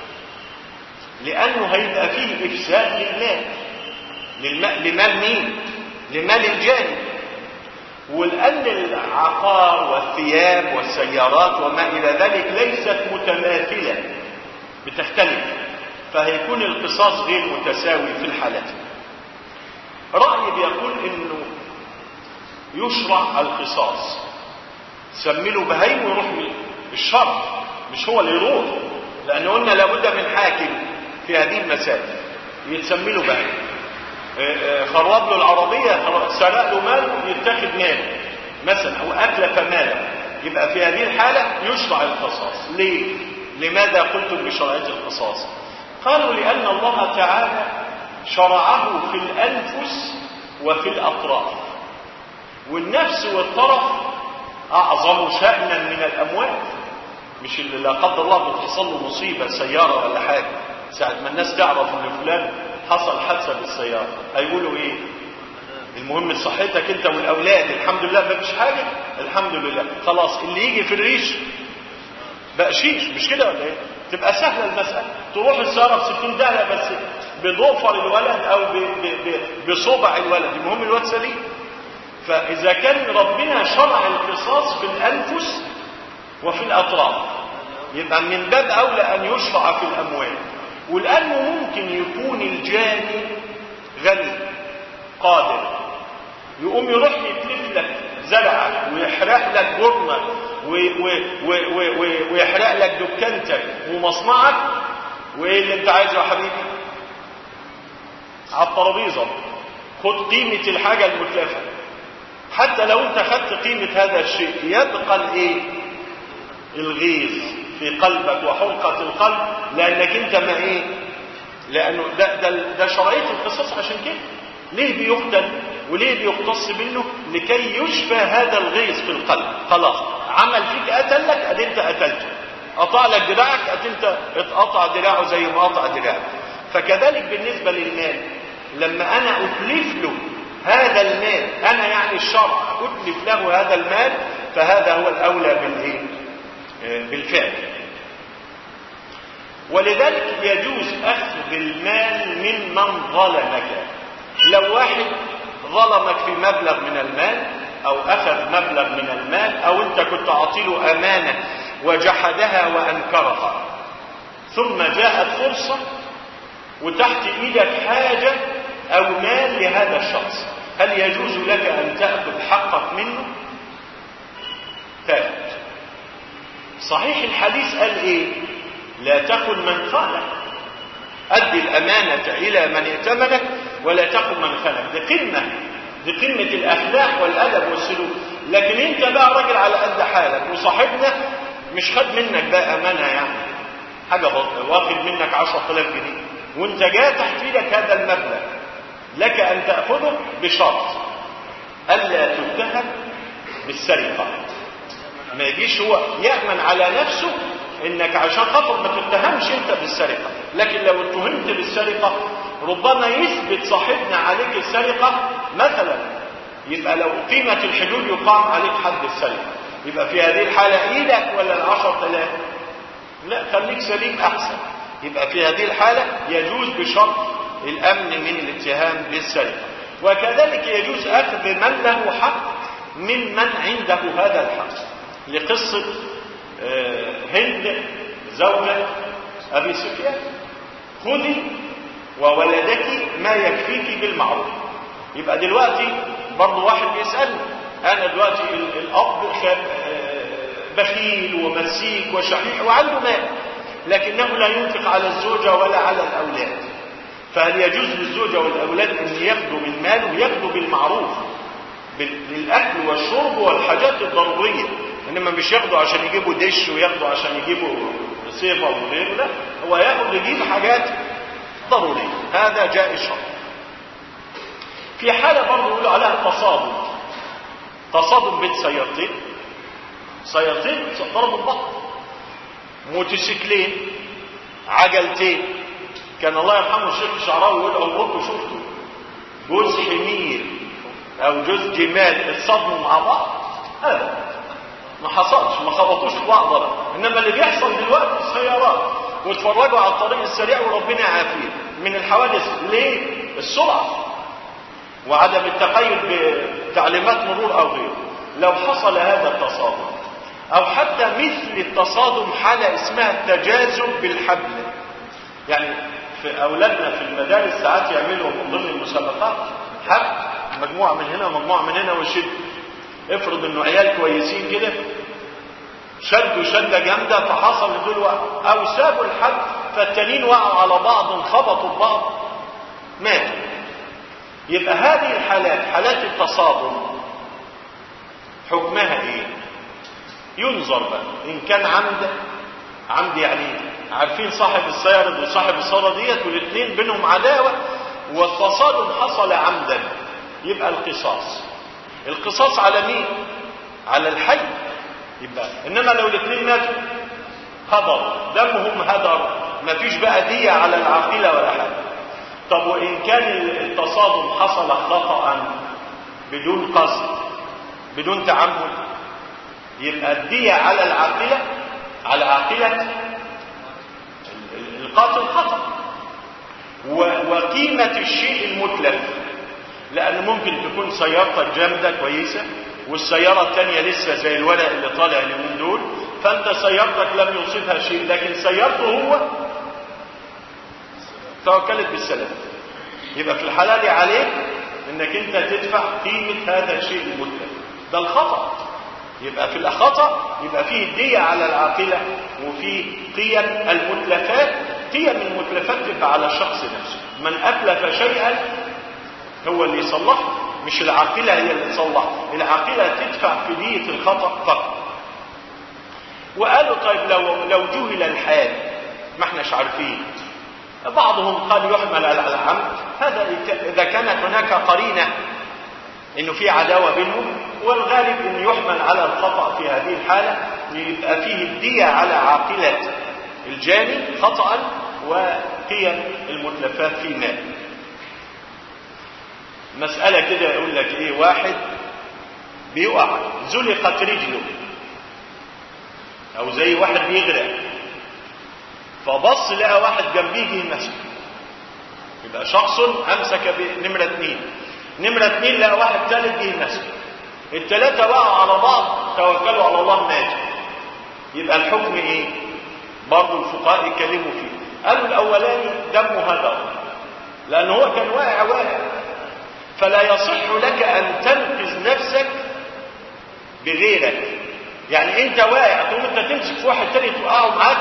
لأنه هيبقى فيه إفساد للمال للمال لمال مين؟ لمال الجاني ولأن العقار والثياب والسيارات وما إلى ذلك ليست متماثلة بتختلف فهيكون القصاص غير متساوي في الحالتين رأي بيقول إنه يشرع القصاص سمله بهيم ويروح الشرع مش هو اللي يروح لأن قلنا لابد من حاكم في هذه المسائل يتسمي له بهيم خرب له العربية سرق له مال يتاخد مال مثلا أو أتلف مالا يبقى في هذه الحالة يشرع القصاص ليه؟ لماذا قلتم بشرعية القصاص؟ قالوا لأن الله تعالى شرعه في الأنفس وفي الأطراف والنفس والطرف أعظم شأنا من الأموال مش اللي لا قدر الله بتحصل له مصيبة سيارة ولا حاجة ساعة ما الناس تعرف ان فلان حصل حادثة بالسيارة هيقولوا ايه المهم صحتك انت والاولاد الحمد لله ما فيش حاجة الحمد لله خلاص اللي يجي في الريش بقشيش مش كده ولا ايه تبقى سهلة المسألة تروح السيارة ب 60 داهية بس بضفر الولد او ب ب ب بصبع الولد المهم الواد سليم فاذا كان ربنا شرع القصاص في الانفس وفي الاطراف يبقى من باب اولى ان يشرع في الاموال ولانه ممكن يكون الجاني غني قادر يقوم يروح يتلف لك زرعك ويحرق لك جرمك ويحرق لك دكانتك ومصنعك وايه اللي انت عايزه يا حبيبي على الترابيزه خد قيمه الحاجه المتلفه حتى لو انت خدت قيمه هذا الشيء يبقى الايه الغيظ في قلبك وحرقة القلب لأنك أنت ما إيه لأنه ده, ده, ده شرعية القصاص عشان كده ليه بيقتل وليه بيقتص منه لكي يشفى هذا الغيظ في القلب خلاص عمل فيك قتلك ادي انت قتلته قطع لك دراعك ادي انت اتقطع دراعه زي ما قطع دراعك فكذلك بالنسبه للمال لما انا اتلف له هذا المال انا يعني الشرع اتلف له هذا المال فهذا هو الاولى بالايه بالفعل ولذلك يجوز اخذ المال ممن ظلمك لو واحد ظلمك في مبلغ من المال او اخذ مبلغ من المال او انت كنت اعطيله امانه وجحدها وانكرها ثم جاءت فرصه وتحت ايدك حاجه او مال لهذا الشخص هل يجوز لك ان تاخذ حقك منه ثابت صحيح الحديث قال ايه لا تكن من خانك ادي الامانه الى من ائتمنك ولا تكن من خانك دي قمه دي قمه الاخلاق والادب والسلوك لكن انت بقى راجل على قد حالك وصاحبنا مش خد منك بقى امانه يعني حاجه بطل واخد منك 10000 جنيه وانت جاء تحت ايدك هذا المبلغ لك ان تاخذه بشرط الا تتهم بالسرقه ما يجيش هو يامن على نفسه انك عشان خاطر ما تتهمش انت بالسرقه لكن لو اتهمت بالسرقه ربما يثبت صاحبنا عليك السرقه مثلا يبقى لو قيمه الحدود يقام عليك حد السرقه يبقى في هذه الحاله ايدك ولا العشر تلاف لا خليك سليم احسن يبقى في هذه الحاله يجوز بشرط الامن من الاتهام بالسرقه وكذلك يجوز اخذ من له حق ممن عنده هذا الحق لقصه هند زوجة أبي سفيان خذي وولدك ما يكفيك بالمعروف يبقى دلوقتي برضه واحد بيسألني أنا دلوقتي الأب بخيل ومسيك وشحيح وعنده مال لكنه لا ينفق على الزوجة ولا على الأولاد فهل يجوز للزوجة والأولاد أن ياخدوا من ماله وياخدوا بالمعروف للأكل والشرب والحاجات الضرورية انما مش ياخدوا عشان يجيبوا دش وياخدوا عشان يجيبوا صيفة وغيره لا هو ياخد يجيب حاجات ضرورية هذا جائز شرعا في حالة برضه يقولوا عليها تصادم تصادم بين سيارتين سيارتين ضربوا بعض موتوسيكلين عجلتين كان الله يرحمه الشيخ الشعراوي يقول عمركم شفتوا جوز حمير او جوز جمال اتصادموا مع بعض ابدا ما حصلش ما خبطوش في بعض ولا انما اللي بيحصل دلوقتي سيارات واتفرجوا على الطريق السريع وربنا يعافيه من الحوادث ليه السرعه وعدم التقيد بتعليمات مرور او غيره لو حصل هذا التصادم او حتى مثل التصادم حاله اسمها التجاذب بالحبل يعني في اولادنا في المدارس ساعات يعملوا من ضمن المسابقات حبل مجموعه من هنا ومجموعه من هنا وشد افرض انه عيال كويسين كده شدوا شدة جامدة فحصل دول وقعوا او سابوا الحد فالتانيين وقعوا على بعض انخبطوا ببعض ماتوا يبقى هذه الحالات حالات التصادم حكمها ايه ينظر بقى ان كان عمد عمد يعني عارفين صاحب السيارة وصاحب الصالة ديت والاثنين بينهم عداوة والتصادم حصل عمدا يبقى القصاص القصاص على مين على الحي يبقى انما لو الاثنين ماتوا هدر دمهم هدر ما فيش بقى دية على العاقلة ولا حاجة طب وان كان التصادم حصل خطأ بدون قصد بدون تعمد يبقى الدية على العاقلة على عاقلة القاتل خطأ وقيمة الشيء المتلف لأن ممكن تكون سيارتك جامدة كويسة والسيارة الثانية لسه زي الورق اللي طالع اليومين دول فأنت سيارتك لم يصيبها شيء لكن سيارته هو توكلت بالسلام يبقى في الحالة دي عليك انك انت تدفع قيمة هذا الشيء المتلف ده الخطأ يبقى في الخطأ يبقى فيه الدية على العاقلة وفيه قيم المتلفات قيم المتلفات تبقى على الشخص نفسه من أتلف شيئا هو اللي يصلحه مش العاقلة هي اللي تصلح العاقلة تدفع في دية الخطأ فقط وقالوا طيب لو لو جهل الحال ما احناش عارفين بعضهم قال يحمل على العمد هذا اذا كانت هناك قرينه انه في عداوة بينهم والغالب ان يحمل على الخطأ في هذه الحالة يبقى فيه الدية على عاقلة الجاني خطأ وقيم المتلفات في مال مسألة كده يقول لك ايه واحد بيقع زلقت رجله او زي واحد بيغرق فبص لقى واحد جنبيه جه مسك يبقى شخص امسك بنمرة اثنين نمرة اثنين لقى واحد ثالث جه مسك الثلاثة وقعوا على بعض توكلوا على الله مات يبقى الحكم ايه برضه الفقهاء يتكلموا فيه قالوا الاولاني دمه هدر لان هو كان واقع واقع فلا يصح لك ان تنقذ نفسك بغيرك يعني انت واقع تقوم انت تمسك في واحد تاني توقعه معاك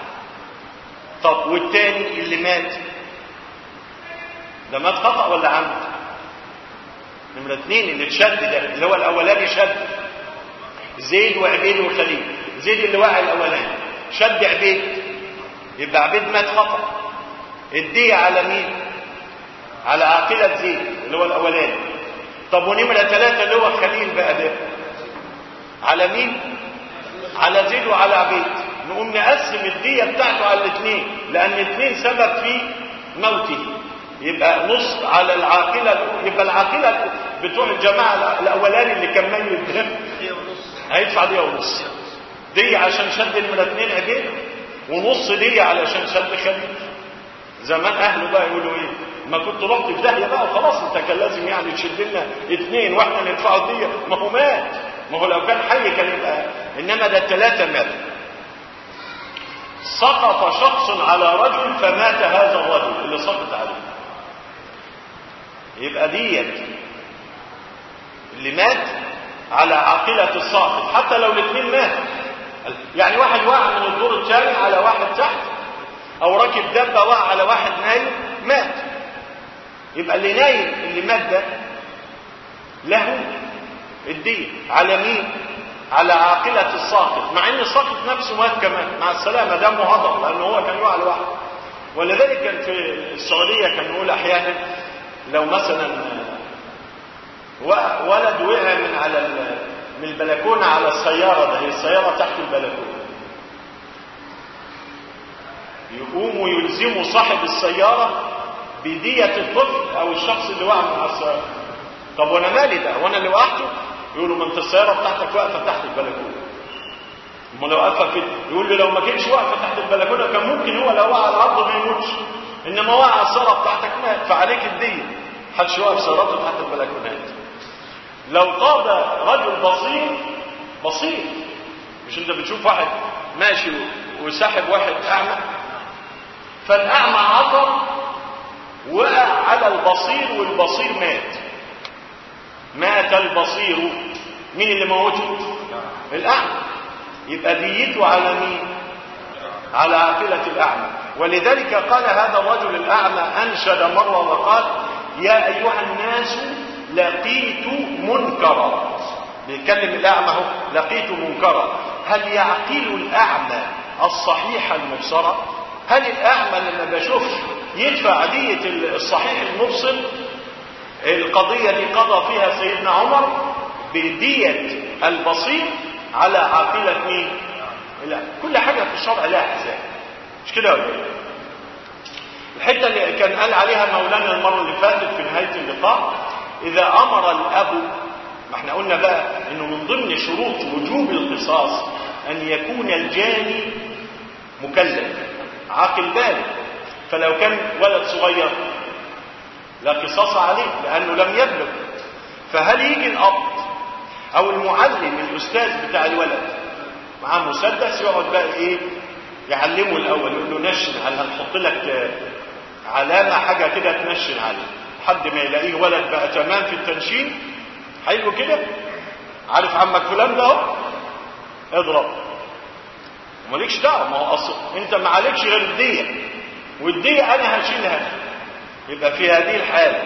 طب والتاني اللي مات ده مات خطأ ولا عمد نمرة اتنين اللي اتشد ده اللي هو الاولاني شد زيد وعبيد وخليل زيد اللي وقع الاولاني شد عبيد يبقى عبيد مات خطأ الدية على مين على عاقلة زيد اللي هو الاولاني طب ونمرة ثلاثة اللي هو خليل بقى ده على مين على زيد وعلى عبيد نقوم نقسم الدية بتاعته على الاثنين لان الاثنين سبب في موته يبقى نص على العاقلة يبقى العاقلة بتوع الجماعة الاولاني اللي كان ميت ده هيدفع دية ونص دية عشان شد نمرة اثنين عبيد ونص دية علشان شد خليل زمان اهله بقى يقولوا ايه ما كنت رحت في داهيه بقى وخلاص انت كان لازم يعني تشد لنا اثنين واحنا ندفعوا الديه ما هو مات ما هو لو كان حي كان يبقى انما ده الثلاثه مات سقط شخص على رجل فمات هذا الرجل اللي سقط عليه يبقى ديت اللي مات على عاقلة الساقط حتى لو الاثنين مات يعني واحد وقع من الدور الثاني على واحد تحت او راكب دبه وقع على واحد نايم مات يبقى اللي نايم اللي مات ده له الدين على مين على عاقلة الساقط مع ان الساقط نفسه مات كمان مع السلامة دمه هضم لانه هو كان يقع لوحده ولذلك كان في السعودية كان يقول احيانا لو مثلا ولد وقع من على من البلكونة على السيارة ده هي السيارة تحت البلكونة يقوموا يلزموا صاحب السيارة بدية الطفل او الشخص اللي وقع من على السيارة طب وانا مالي ده وانا اللي وقعته يقولوا ما انت السيارة بتاعتك واقفة تحت البلكونة ما لو واقفة كده يقول له لو ما كانش واقفة تحت البلكونة كان ممكن هو لو وقع على الارض ما يموتش انما وقع السيارة بتاعتك مات فعليك الدية محدش يوقف سيارته تحت البلكونات لو قاد رجل بصير بصير مش انت بتشوف واحد ماشي وساحب واحد اعمى فالاعمى عطر وقع على البصير والبصير مات مات البصير مين اللي موته الاعمى يبقى ديته على مين على عاقلة الاعمى ولذلك قال هذا الرجل الاعمى انشد مرة وقال يا ايها الناس لقيت منكرا بيتكلم الاعمى اهو لقيت منكرا هل يعقل الاعمى الصحيح المبصر هل الاعمى لما بشوفش يدفع دية الصحيح المبصر القضية اللي قضى فيها سيدنا عمر بدية البصير على عاقلة مين لا كل حاجة في الشرع لها حساب مش كده ولا ايه الحتة اللي كان قال عليها مولانا المرة اللي فاتت في نهاية اللقاء إذا أمر الأب ما احنا قلنا بقى إنه من ضمن شروط وجوب القصاص أن يكون الجاني مكلف عاقل بالغ فلو كان ولد صغير لا قصاص عليه لأنه لم يبلغ فهل يجي الأب أو المعلم الأستاذ بتاع الولد معاه مسدس يقعد بقى إيه يعلمه الأول يقول له نشن على هنحط لك علامة حاجة كده تنشن عليه لحد ما يلاقيه ولد بقى تمام في التنشين حلو كده عارف عمك فلان ده اهو اضرب ومالكش دعوه ما هو اصل انت ما عليكش غير الديه والديه انا هشيلها يبقى في هذه الحاله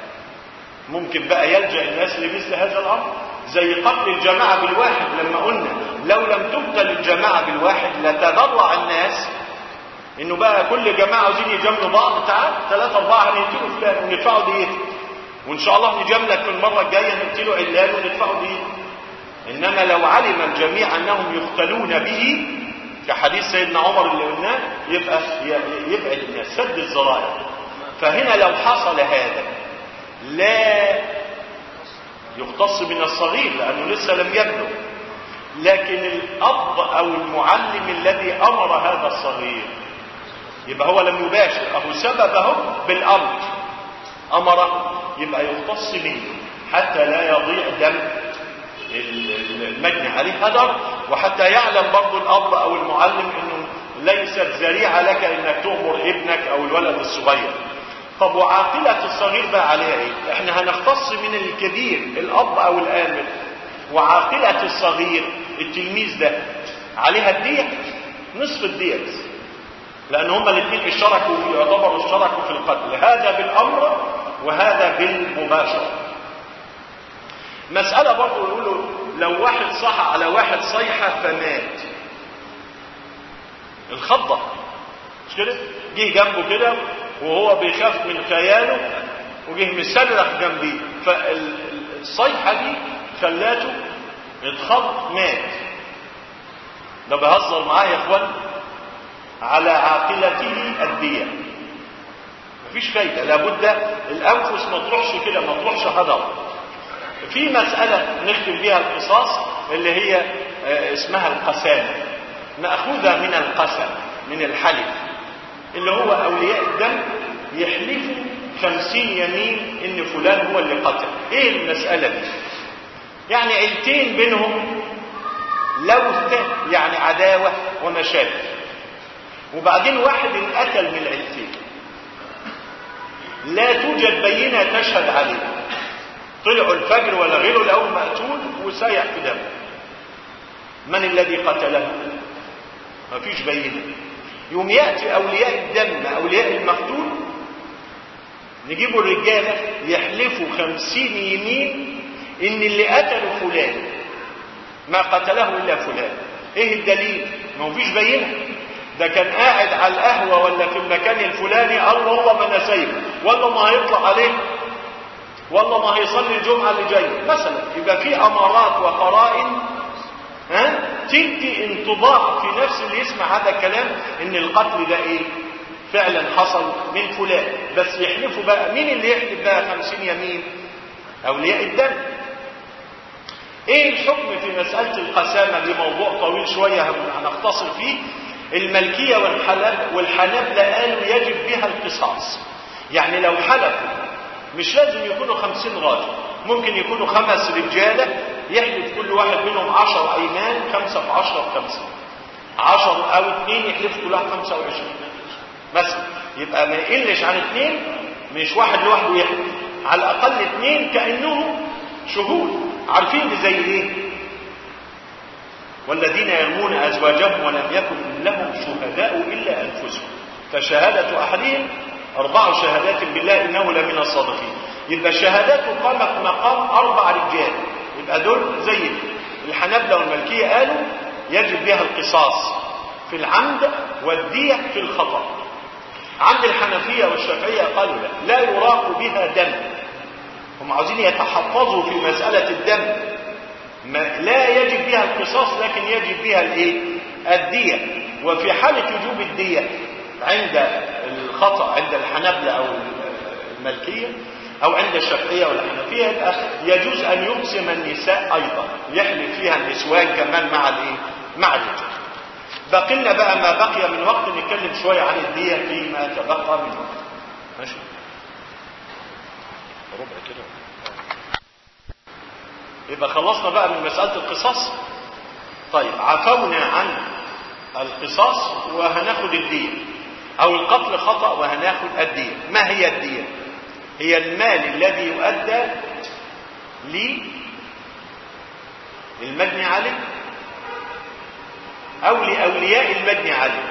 ممكن بقى يلجا الناس لمثل هذا الامر زي قتل الجماعه بالواحد لما قلنا لو لم تقتل الجماعه بالواحد لتضرع الناس انه بقى كل جماعه عاوزين يجاملوا بعض تعال ثلاثه اربعه هنقتلوا فلان وندفعوا ديته وان شاء الله نجاملك في المره الجايه نقتله علال وندفعه به انما لو علم الجميع انهم يقتلون به كحديث سيدنا عمر اللي قلناه يبقى يبعد الناس سد الذرائع فهنا لو حصل هذا لا يختص من الصغير لانه لسه لم يبلغ لكن الاب او المعلم الذي امر هذا الصغير يبقى هو لم يباشر اهو سببه بالامر امره يبقى يختص منه حتى لا يضيع دم المجني عليه هدر وحتى يعلم برضه الاب او المعلم انه ليست ذريعه لك انك تؤمر ابنك او الولد الصغير طب وعاقلة الصغير بقى عليها ايه احنا هنختص من الكبير الاب او الامر وعاقلة الصغير التلميذ ده عليها الدية نصف الدية لان هما الاثنين اشتركوا يعتبروا اشتركوا في القتل هذا بالامر وهذا بالمباشرة مسألة برضه يقولوا لو واحد صح على واحد صيحة فمات الخضة مش كده جه جنبه كده وهو بيخاف من خياله وجه مصرخ جنبيه فالصيحة دي خلاته اتخض مات ده بيهزر معايا يا اخوان على عاقلته الدية مفيش فايدة لابد الأنفس ما تروحش كده ما تروحش هدر في مسألة نختم بها القصاص اللي هي اسمها القسامة مأخوذة من القسم من الحلف اللي هو أولياء الدم يحلفوا خمسين يمين إن فلان هو اللي قتل إيه المسألة دي يعني عيلتين بينهم لوثة يعني عداوة ومشاكل وبعدين واحد انقتل من العيلتين لا توجد بينة تشهد عليه طلعوا الفجر ولا غيره لقوه مقتول وسايح في دمه من الذي قتله مفيش بينة يوم يأتي أولياء الدم أولياء المقتول نجيبوا الرجالة يحلفوا خمسين يمين إن اللي قتلوا فلان ما قتله إلا فلان إيه الدليل؟ ما فيش بينة ده كان قاعد على القهوة ولا في المكان الفلاني قال والله ما أنا سايبه والله ما هيطلع عليه والله ما هيصلي الجمعة اللي جاية مثلا يبقى في أمارات وقرائن ها تدي انطباع في نفس اللي يسمع هذا الكلام ان القتل ده ايه فعلا حصل من فلان بس يحلفوا بقى مين اللي يحلف بقى خمسين يمين اولياء الدم ايه الحكم في مسألة القسامة دي موضوع طويل شوية هنختصر فيه الملكية والحنابلة قالوا يجب بها القصاص يعني لو حلفوا مش لازم يكونوا خمسين راجل ممكن يكونوا خمس رجالة يحلف كل واحد منهم عشر أيمان خمسة في عشرة في خمسة عشر أو اثنين يحلف كلها خمسة وعشرين مثلا يبقى ما يقلش عن اثنين مش واحد لوحده يحلف على الأقل اثنين كأنهم شهود عارفين دي زي ايه والذين يرمون أزواجهم ولم يكن لهم شهداء إلا أنفسهم فشهادة أحدهم أربع شهادات بالله إنه لمن الصادقين يبقى شهاداته قامت مقام أربع رجال يبقى دول زي الحنابلة والملكية قالوا يجب بها القصاص في العمد والدية في الخطأ عند الحنفية والشافعية قالوا لا لا يراق بها دم هم عاوزين يتحفظوا في مسألة الدم ما لا يجب بها القصاص لكن يجب بها الايه الدية وفي حالة وجوب الدية عند الخطأ عند الحنبلة أو الملكية أو عند الشافعية والحنفية يبقى يجوز أن يقسم النساء أيضا يحلف فيها النسوان كمان مع الإيه؟ مع الرجال. بقي لنا بقى ما بقي من وقت نتكلم شوية عن الدية فيما تبقى من وقت. ماشي؟ ربع كده يبقى خلصنا بقى من مسألة القصاص. طيب عفونا عن القصاص وهناخد الدية. او القتل خطأ وهناخد الدية ما هي الدية هي المال الذي يؤدى للمجني عليه او لاولياء المجني عليه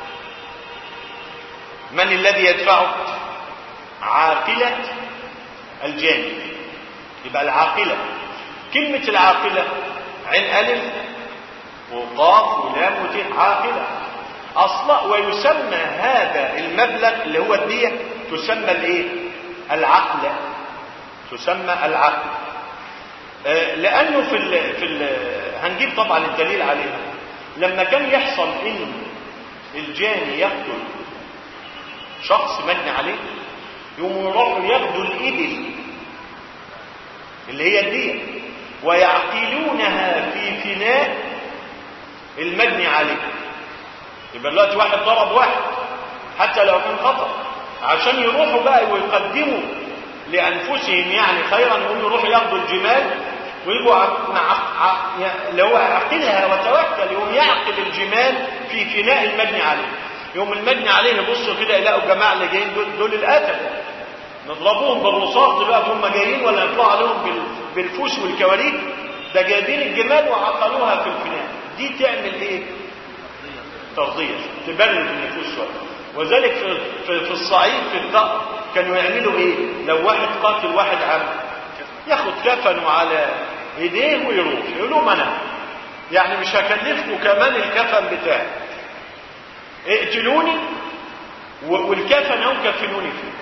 من الذي يدفعه عاقلة الجاني يبقى العاقلة كلمة العاقلة عين ألف وقاف ولام وت عاقلة أصلا ويسمى هذا المبلغ اللي هو الدية تسمى الايه العقلة تسمى العقل آه، لانه في ال في ال هنجيب طبعا الدليل عليها لما كان يحصل ان الجاني يقتل شخص مجني عليه يقوموا يروحوا ياخدوا الإبل اللي هي الدية ويعقلونها في فناء المجني عليه يبقى دلوقتي واحد ضرب واحد حتى لو كان خطأ عشان يروحوا بقى ويقدموا لأنفسهم يعني خيرا يقوموا يروحوا ياخدوا الجمال ويجوا مع اللي هو عقلها وتوكل يقوم يعقل الجمال في فناء المجني عليه يوم المجني عليه يبصوا كده يلاقوا الجماعه اللي جايين دول, دول القتل نضربوهم بالرصاص دلوقتي هم جايين ولا يطلعوا عليهم بالفوس والكواريك ده جايبين الجمال وعقلوها في الفناء دي تعمل ايه ترضيه تبرد النفوس شويه وذلك في, في, في الصعيد في الثأر كانوا يعملوا ايه لو واحد قاتل واحد عم ياخد كفنه على ايديه ويروح يقول لهم انا يعني مش هكلفكم كمان الكفن بتاعي اقتلوني والكفن هم كفنوني فيه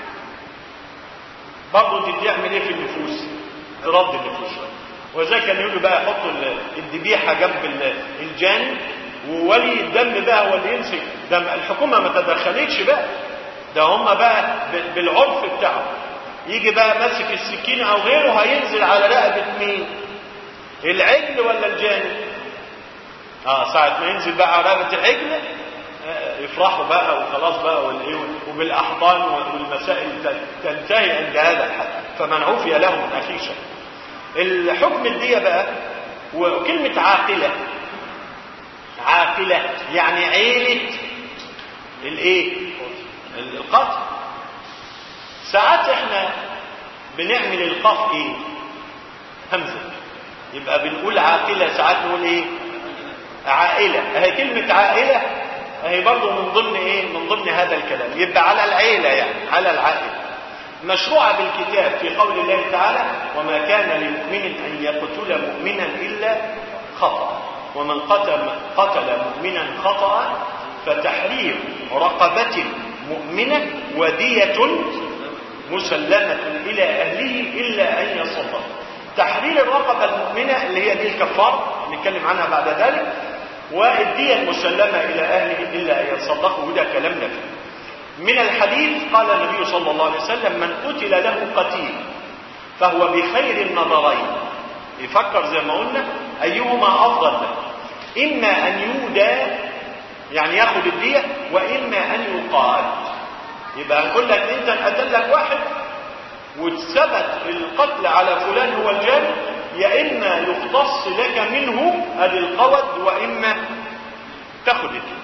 برضه دي تعمل ايه في النفوس ترد النفوس وذلك كان يقولوا بقى يحطوا الذبيحه جنب الجاني وولي الدم بقى هو اللي يمسك دم الحكومه ما تدخلتش بقى ده هم بقى بالعرف بتاعهم يجي بقى ماسك السكين او غيره هينزل على رقبه مين العجل ولا الجاني اه ساعه ما ينزل بقى على رقبه العجل يفرحوا بقى وخلاص بقى وبالاحضان والمسائل تنتهي عند هذا الحد فمن عفي له من اخيه شيء الحكم الدية بقى وكلمة عاقلة عاقلة يعني عيلة الايه القتل ساعات احنا بنعمل القاف ايه همزة يبقى بنقول عاقلة ساعات نقول ايه عائلة اهي كلمة عائلة اهي برضه من ضمن ايه من ضمن هذا الكلام يبقى على العيلة يعني على العائلة مشروعة بالكتاب في قول الله تعالى وما كان لمؤمن أن يقتل مؤمنا إلا خطأ ومن قتل, قتل مؤمنا خطأ فتحرير رقبة مؤمنة ودية مسلمة إلى أهله إلا أن يصدق تحرير الرقبة المؤمنة اللي هي دي الكفار نتكلم عنها بعد ذلك والدية المسلمة إلى أهله إلا أن يصدقوا وده كلامنا فيه من الحديث قال النبي صلى الله عليه وسلم من قتل له قتيل فهو بخير النظرين يفكر زي ما قلنا أيهما أفضل له إما أن يودى يعني ياخد الدية وإما أن يقال يبقى نقول لك أنت قتل لك واحد واتثبت القتل على فلان هو الجاني يا إما يقتص لك منه أدي القود وإما تاخد الدية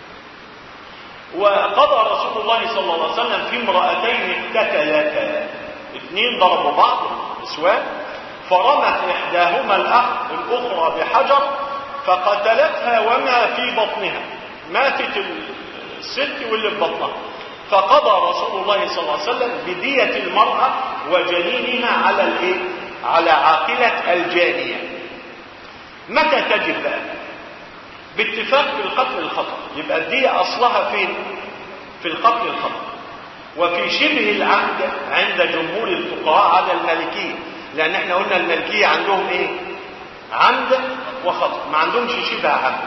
وقضى رسول الله صلى الله عليه وسلم في امرأتين اقتتلتا اثنين ضربوا بعض نسوان فرمت احداهما الاخ الاخرى بحجر فقتلتها وما في بطنها ماتت الست واللي في بطنها فقضى رسول الله صلى الله عليه وسلم بدية المرأة وجنينها على الايه على عاقلة الجانية متى تجب بقى باتفاق في القتل الخطأ يبقى الدية أصلها فين في القتل الخطأ وفي شبه العمد عند جمهور الفقهاء على المالكية لأن احنا قلنا المالكية عندهم ايه عمد وخطأ ما عندهمش شبه عمد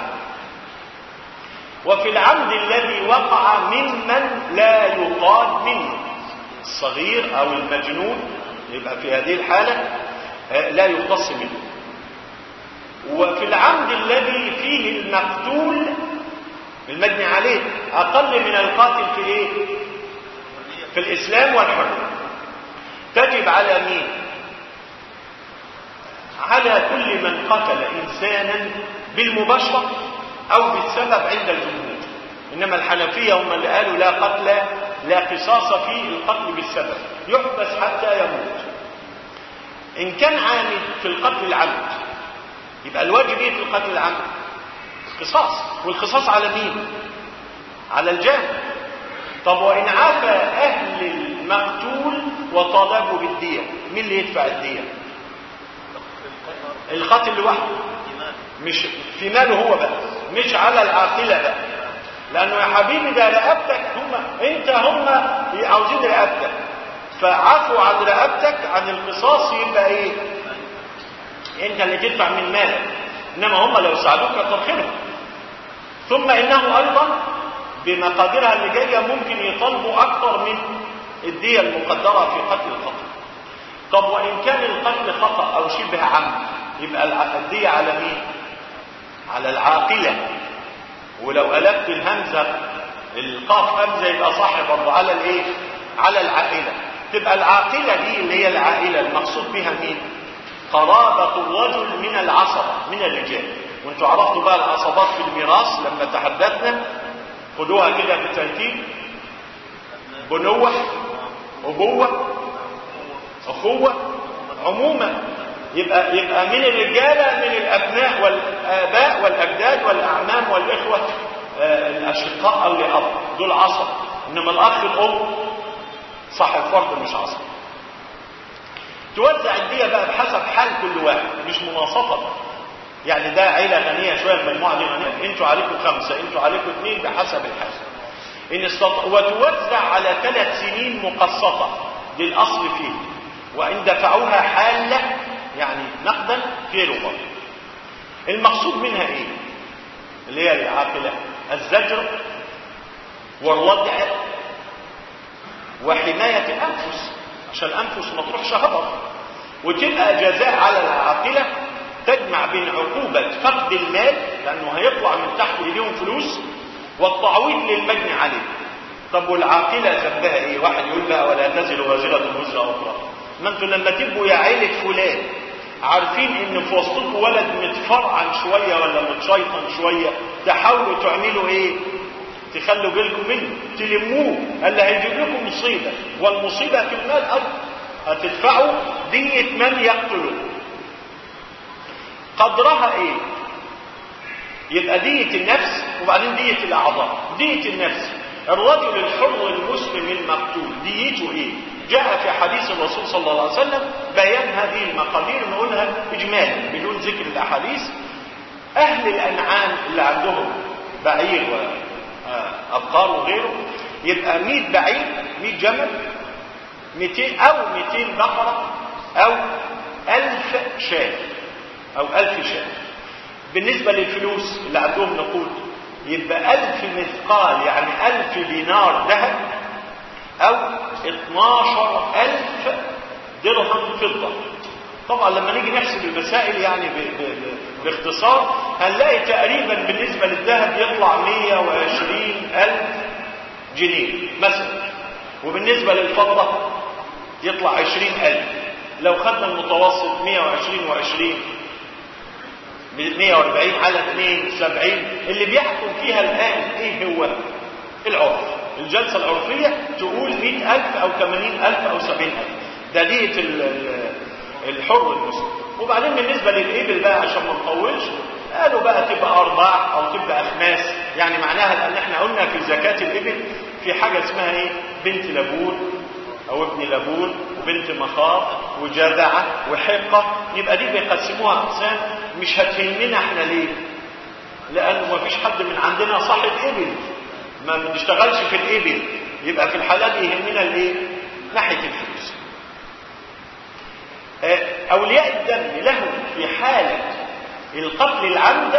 وفي العمد الذي وقع ممن لا يقال منه الصغير أو المجنون يبقى في هذه الحالة لا يقتص منه وفي العمد الذي فيه المقتول المجني عليه أقل من القاتل في إيه؟ في الإسلام والحرية تجب على مين؟ على كل من قتل إنسانا بالمباشرة أو بالسبب عند الجمهور إنما الحنفية هم اللي قالوا لا قتل لا قصاص في القتل بالسبب يحبس حتى يموت إن كان عامد في القتل العمد يبقى الواجب ايه في القتل العمد قصاص والقصاص على مين على الجاني طب وان عفى اهل المقتول وطالبوا بالدية مين اللي يدفع الدية القاتل لوحده مش في ماله هو بقى مش على العاقلة بقى لانه يا حبيبي ده رقبتك هم انت هم عاوزين رقبتك فعفوا عن رقبتك عن القصاص يبقى ايه انت اللي تدفع من مالك انما هم لو ساعدوك كتر خيرهم ثم انه ايضا بمقاديرها اللي جايه ممكن يطالبوا اكثر من الديه المقدره في قتل الخطا طب وان كان القتل خطا او شبه عمد يبقى الع- الديه على مين على العاقله ولو قلبت الهمزه القاف همزه يبقى صح برضه على الايه على العائله تبقى العاقله دي اللي هي العائله المقصود بها مين قرابه الرجل من العصبه من الرجال وانتوا عرفتوا بقى العصبات في الميراث لما تحدثنا خدوها كده بالترتيب بنوه ابوه اخوه عموما يبقى يبقى من الرجاله من الابناء والاباء والاجداد والاعمام والاخوه آه، الاشقاء او لاب دول عصب انما الاخ الام صاحب فرض مش عصب توزع الديه بقى بحسب حال كل واحد مش مناصفه يعني ده عيله غنيه شويه المجموعه دي غنيه انتوا عليكم خمسه انتوا عليكم اثنين بحسب الحال ان استطاع وتوزع على ثلاث سنين مقسطه دي الاصل فيه وان دفعوها حاله يعني نقدا في ربا المقصود منها ايه اللي هي العاقله الزجر والردع وحمايه الانفس عشان الانفس ما تروحش هبط وتبقى جزاء على العاقله تجمع بين عقوبه فقد المال لانه هيطلع من تحت ايديهم فلوس والتعويض للمجني عليه طب والعاقله ذنبها ايه واحد يقول بقى ولا تزر وازره وزر اخرى ما انتوا لما تبقوا يا عيله فلان عارفين ان في وسطكم ولد متفرعن شويه ولا متشيطن شويه تحاولوا تعملوا ايه تخلوا بالكم منه تلموه اللي هيجيب لكم مصيبه والمصيبه في المال ايضا هتدفعوا دية من يقتله قدرها ايه يبقى دية النفس وبعدين دية الاعضاء دية النفس الرجل الحر المسلم المقتول ديته ايه جاء في حديث الرسول صلى الله عليه وسلم بيان هذه المقادير نقولها اجمالا بدون ذكر الاحاديث اهل الانعام اللي عندهم بعير وابقار وغيره يبقى 100 بعير 100 جمل 200 او 200 بقره او 1000 شاة او 1000 شاة بالنسبه للفلوس اللي عندهم نقود يبقى ألف مثقال يعني ألف دينار ذهب أو 12 ألف درهم فضة طبعا لما نيجي نحسب المسائل يعني ب ب ب باختصار هنلاقي تقريبا بالنسبة للذهب يطلع 120 ألف جنيه مثلا وبالنسبة للفضة يطلع 20 ألف لو خدنا المتوسط 120 و20 140 على 72 اللي بيحكم فيها الآن ايه هو العرف الجلسة العرفية تقول 100000 أو 80000 أو 70000 ده دية الحر المسلم وبعدين بالنسبة للإبل بقى عشان ما نطولش قالوا بقى تبقى أرباع أو تبقى أخماس يعني معناها لأن احنا قلنا في زكاة الإبل في حاجة اسمها إيه بنت لبون أو ابن لبون وبنت مخاض وجذعة وحقة يبقى دي بيقسموها أقسام مش هتهمنا احنا ليه؟ لأنه ما فيش حد من عندنا صاحب إبل ما بنشتغلش في الإبل يبقى في الحالة دي يهمنا الإيه؟ ناحية الفلوس. أولياء الدم لهم في حالة القتل العمد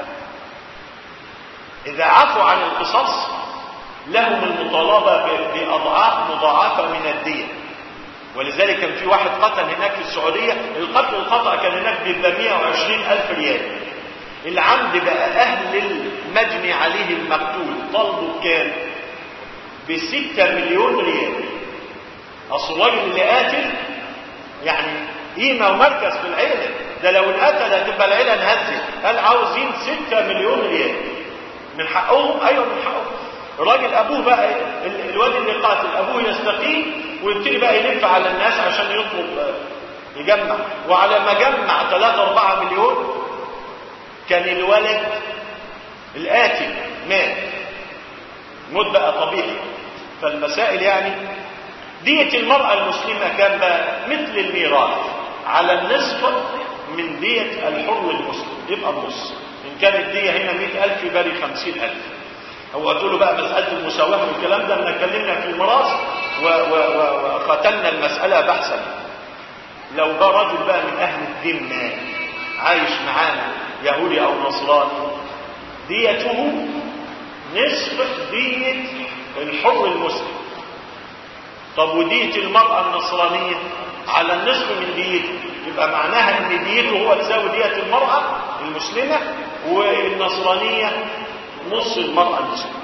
إذا عفوا عن القصاص لهم المطالبة بأضعاف مضاعفة من الدية ولذلك كان في واحد قتل هناك في السعودية القتل الخطأ كان هناك بيبقى 120 ألف ريال العمد بقى أهل المجني عليه المقتول طلبوا بكام؟ بستة مليون ريال أصل الراجل اللي قاتل يعني قيمة ومركز في العيلة ده لو القتل هتبقى العيلة انهزت قال عاوزين ستة مليون ريال من حقهم أيوه من حقهم الراجل ابوه بقى الواد اللي قاتل ابوه يستقيم ويبتدي بقى يلف على الناس عشان يطلب يجمع وعلى ما جمع 3 4 مليون كان الولد القاتل مات موت بقى طبيعي فالمسائل يعني دية المرأة المسلمة كان بقى مثل الميراث على النصف من دية الحر المسلم يبقى النص إن كانت دية هنا 100000 يبقى 50000 هو قلت له بقى مسألة المساواة والكلام ده احنا اتكلمنا في الميراث و- و- و- وقتلنا المسألة بحثا لو ده رجل بقى من أهل الذمة عايش معانا يهودي أو نصراني ديته نصف دية الحر المسلم طب ودية المرأة النصرانية على النصف من ديته يبقى معناها ان ديته هو تساوي دية المرأة المسلمة والنصرانية نص المرأة المسلمة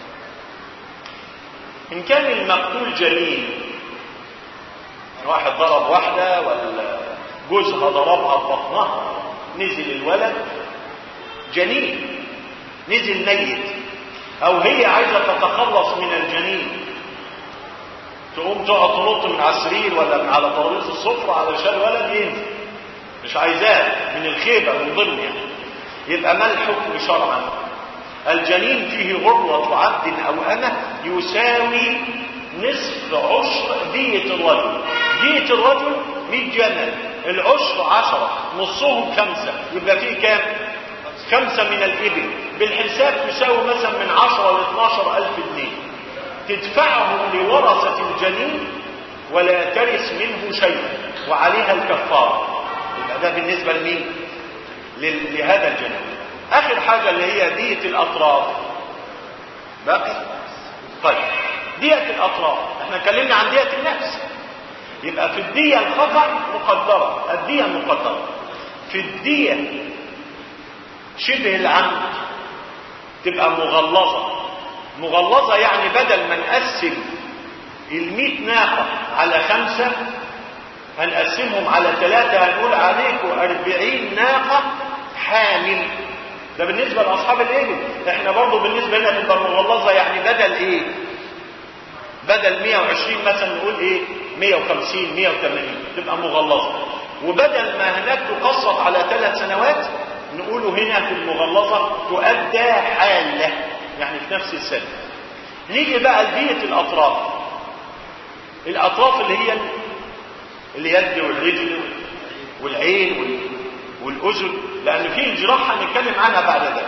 ان كان المقتول جنين واحد ضرب واحدة ولا جوزها ضربها في بطنها نزل الولد جنين نزل ميت او هي عايزة تتخلص من الجنين تقوم تقعد تنط من على السرير ولا من على ترابيزه السفره علشان الولد ينزل مش عايزاه من الخيبه من ضمن يعني يبقى ما الحكم شرعا الجنين فيه غرة عبد او امه يساوي نصف عشر دية الرجل دية الرجل 100 جمل العشر عشرة نصهم خمسة يبقى فيه كام خمسة من الإبل بالحساب تساوي مثلا من 10 ل 12 ألف جنيه تدفعه لورثة الجنين ولا ترث منه شيء وعليها الكفارة يبقى ده بالنسبة لمين لل- لهذا الجنين آخر حاجة اللي هي دية الأطراف باقي طيب دية الأطراف احنا اتكلمنا عن دية النفس يبقى في الدية الخطأ مقدرة الدية مقدرة في الدية شبه العمد تبقى مغلظة مغلظة يعني بدل ما نقسم المئة ناقة على خمسة هنقسمهم على ثلاثة هنقول عليكم أربعين ناقة حامل ده بالنسبة لأصحاب الإبل احنا برضو بالنسبة لنا تبقى مغلظة يعني بدل ايه بدل 120 مثلا نقول ايه 150 180 تبقى مغلظة وبدل ما هناك تقسط على ثلاث سنوات نقوله هنا في المغلظة تؤدى حالة يعني في نفس السنة نيجي بقى لدية الأطراف الأطراف اللي هي اليد والرجل والعين وال- والأذن لأن في الجراحة هنتكلم عنها بعد ذلك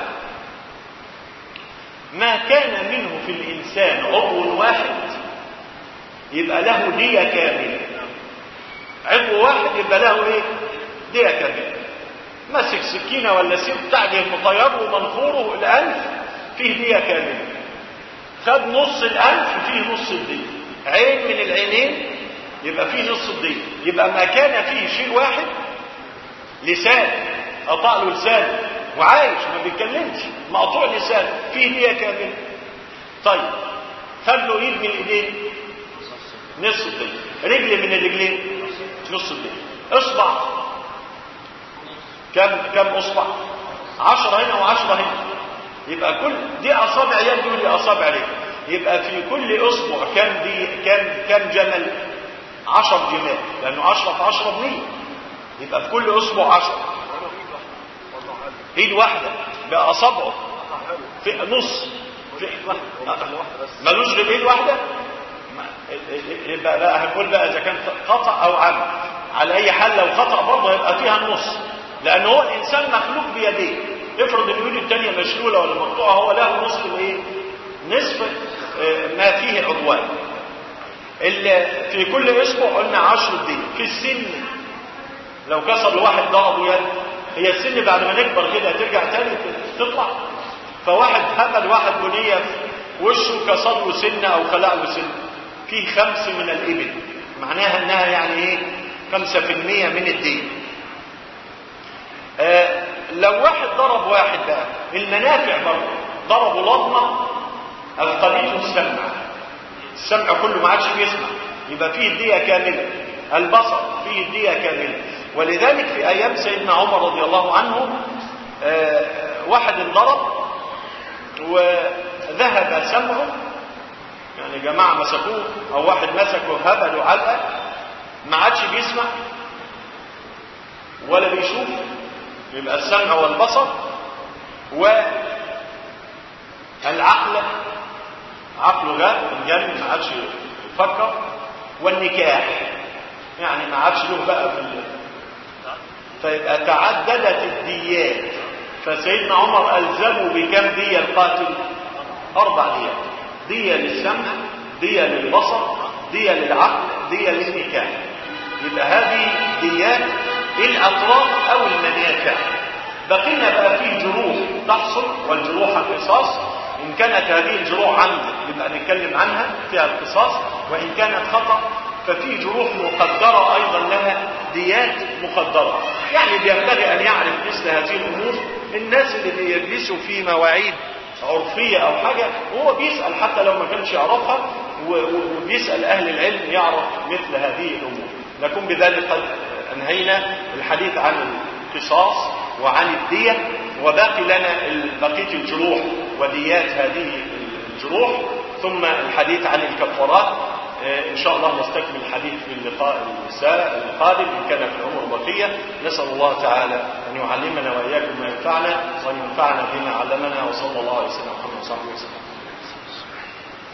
ما كان منه في الإنسان عضو واحد يبقى له دية كاملة عضو واحد يبقى له ايه دية كاملة ماسك سكينة ولا سيف تعجل مطيره ومنخوره الأنف فيه دية كاملة خد نص الأنف فيه نص الدية عين من العينين يبقى فيه نص الدية يبقى ما كان فيه شيء واحد لسان قطع له لسانه وعايش ما بيتكلمش مقطوع لسان فيه دية كاملة طيب خد له ايد من الايدين نص الدية رجل من الرجلين نص الدية اصبع كم كم اصبع عشرة هنا وعشرة هنا يبقى كل دي اصابع يد ودي اصابع رجل يبقى في كل اصبع كم دي كم كم جمل عشر جمال لانه عشرة في عشرة بمية يبقى في كل اصبع عشرة ايد واحدة باصابعه في نص في ملوش غير ايد واحدة ما- يبقى بقى هنقول بقى اذا كان خطأ او عمد على اي حال لو خطأ برضه يبقى فيها النص لان هو الانسان مخلوق بيديه افرض ان الايد الثانيه مشلوله ولا مقطوعه هو له نصف الايه نصف آه، ما فيه عضوان ال- في كل اصبع قلنا 10 دي في السن لو كسر لواحد ضربه يد هي السن بعد ما نكبر كده ترجع تاني تطلع فواحد هبل واحد بنيه في وشه كسر له سنه او خلع له سنه في خمس من الابل معناها انها يعني ايه خمسة في المية من الدين آه لو واحد ضرب واحد بقى المنافع برضه ضربوا لضمة القليل السمع السمع كله ما عادش بيسمع يبقى فيه الدية كاملة البصر فيه الدية كاملة ولذلك في أيام سيدنا عمر رضي الله عنه آه واحد انضرب وذهب سمعه يعني جماعة مسكوه أو واحد مسكه هبلوا علقة ما عادش بيسمع ولا بيشوف يبقى السمع والبصر والعقل عقله جاب انجن ما عادش يفكر والنكاح يعني ما عادش له بقى في ال... فيبقى تعددت الديات فسيدنا عمر ألزموا بكم دية القاتل أربع ديات دية للسمع دية للبصر دية للعقل دية للنكاح يبقى هذه ديات الأطراف أو المنافع بقينا بقى في جروح تحصل والجروح القصاص إن كانت هذه الجروح عمد يبقى نتكلم عنها فيها القصاص وإن كانت خطأ ففي جروح مقدرة أيضا لها ديات مقدرة يعني بينبغي أن يعرف مثل هذه الأمور الناس اللي بيجلسوا في مواعيد عرفية أو حاجة وهو بيسأل حتى لو ما كانش يعرفها وبيسأل أهل العلم يعرف مثل هذه الأمور نكون بذلك قد أنهينا الحديث عن القصاص وعن الدية وباقي لنا بقية الجروح وديات هذه الجروح ثم الحديث عن الكفارات إن شاء الله نستكمل الحديث في اللقاء القادم إن كان في العمر بقية نسأل الله تعالى أن يعلمنا وإياكم ما ينفعنا وأن ينفعنا بما علمنا وصلى الله عليه وسلم محمد صلى الله عليه وسلم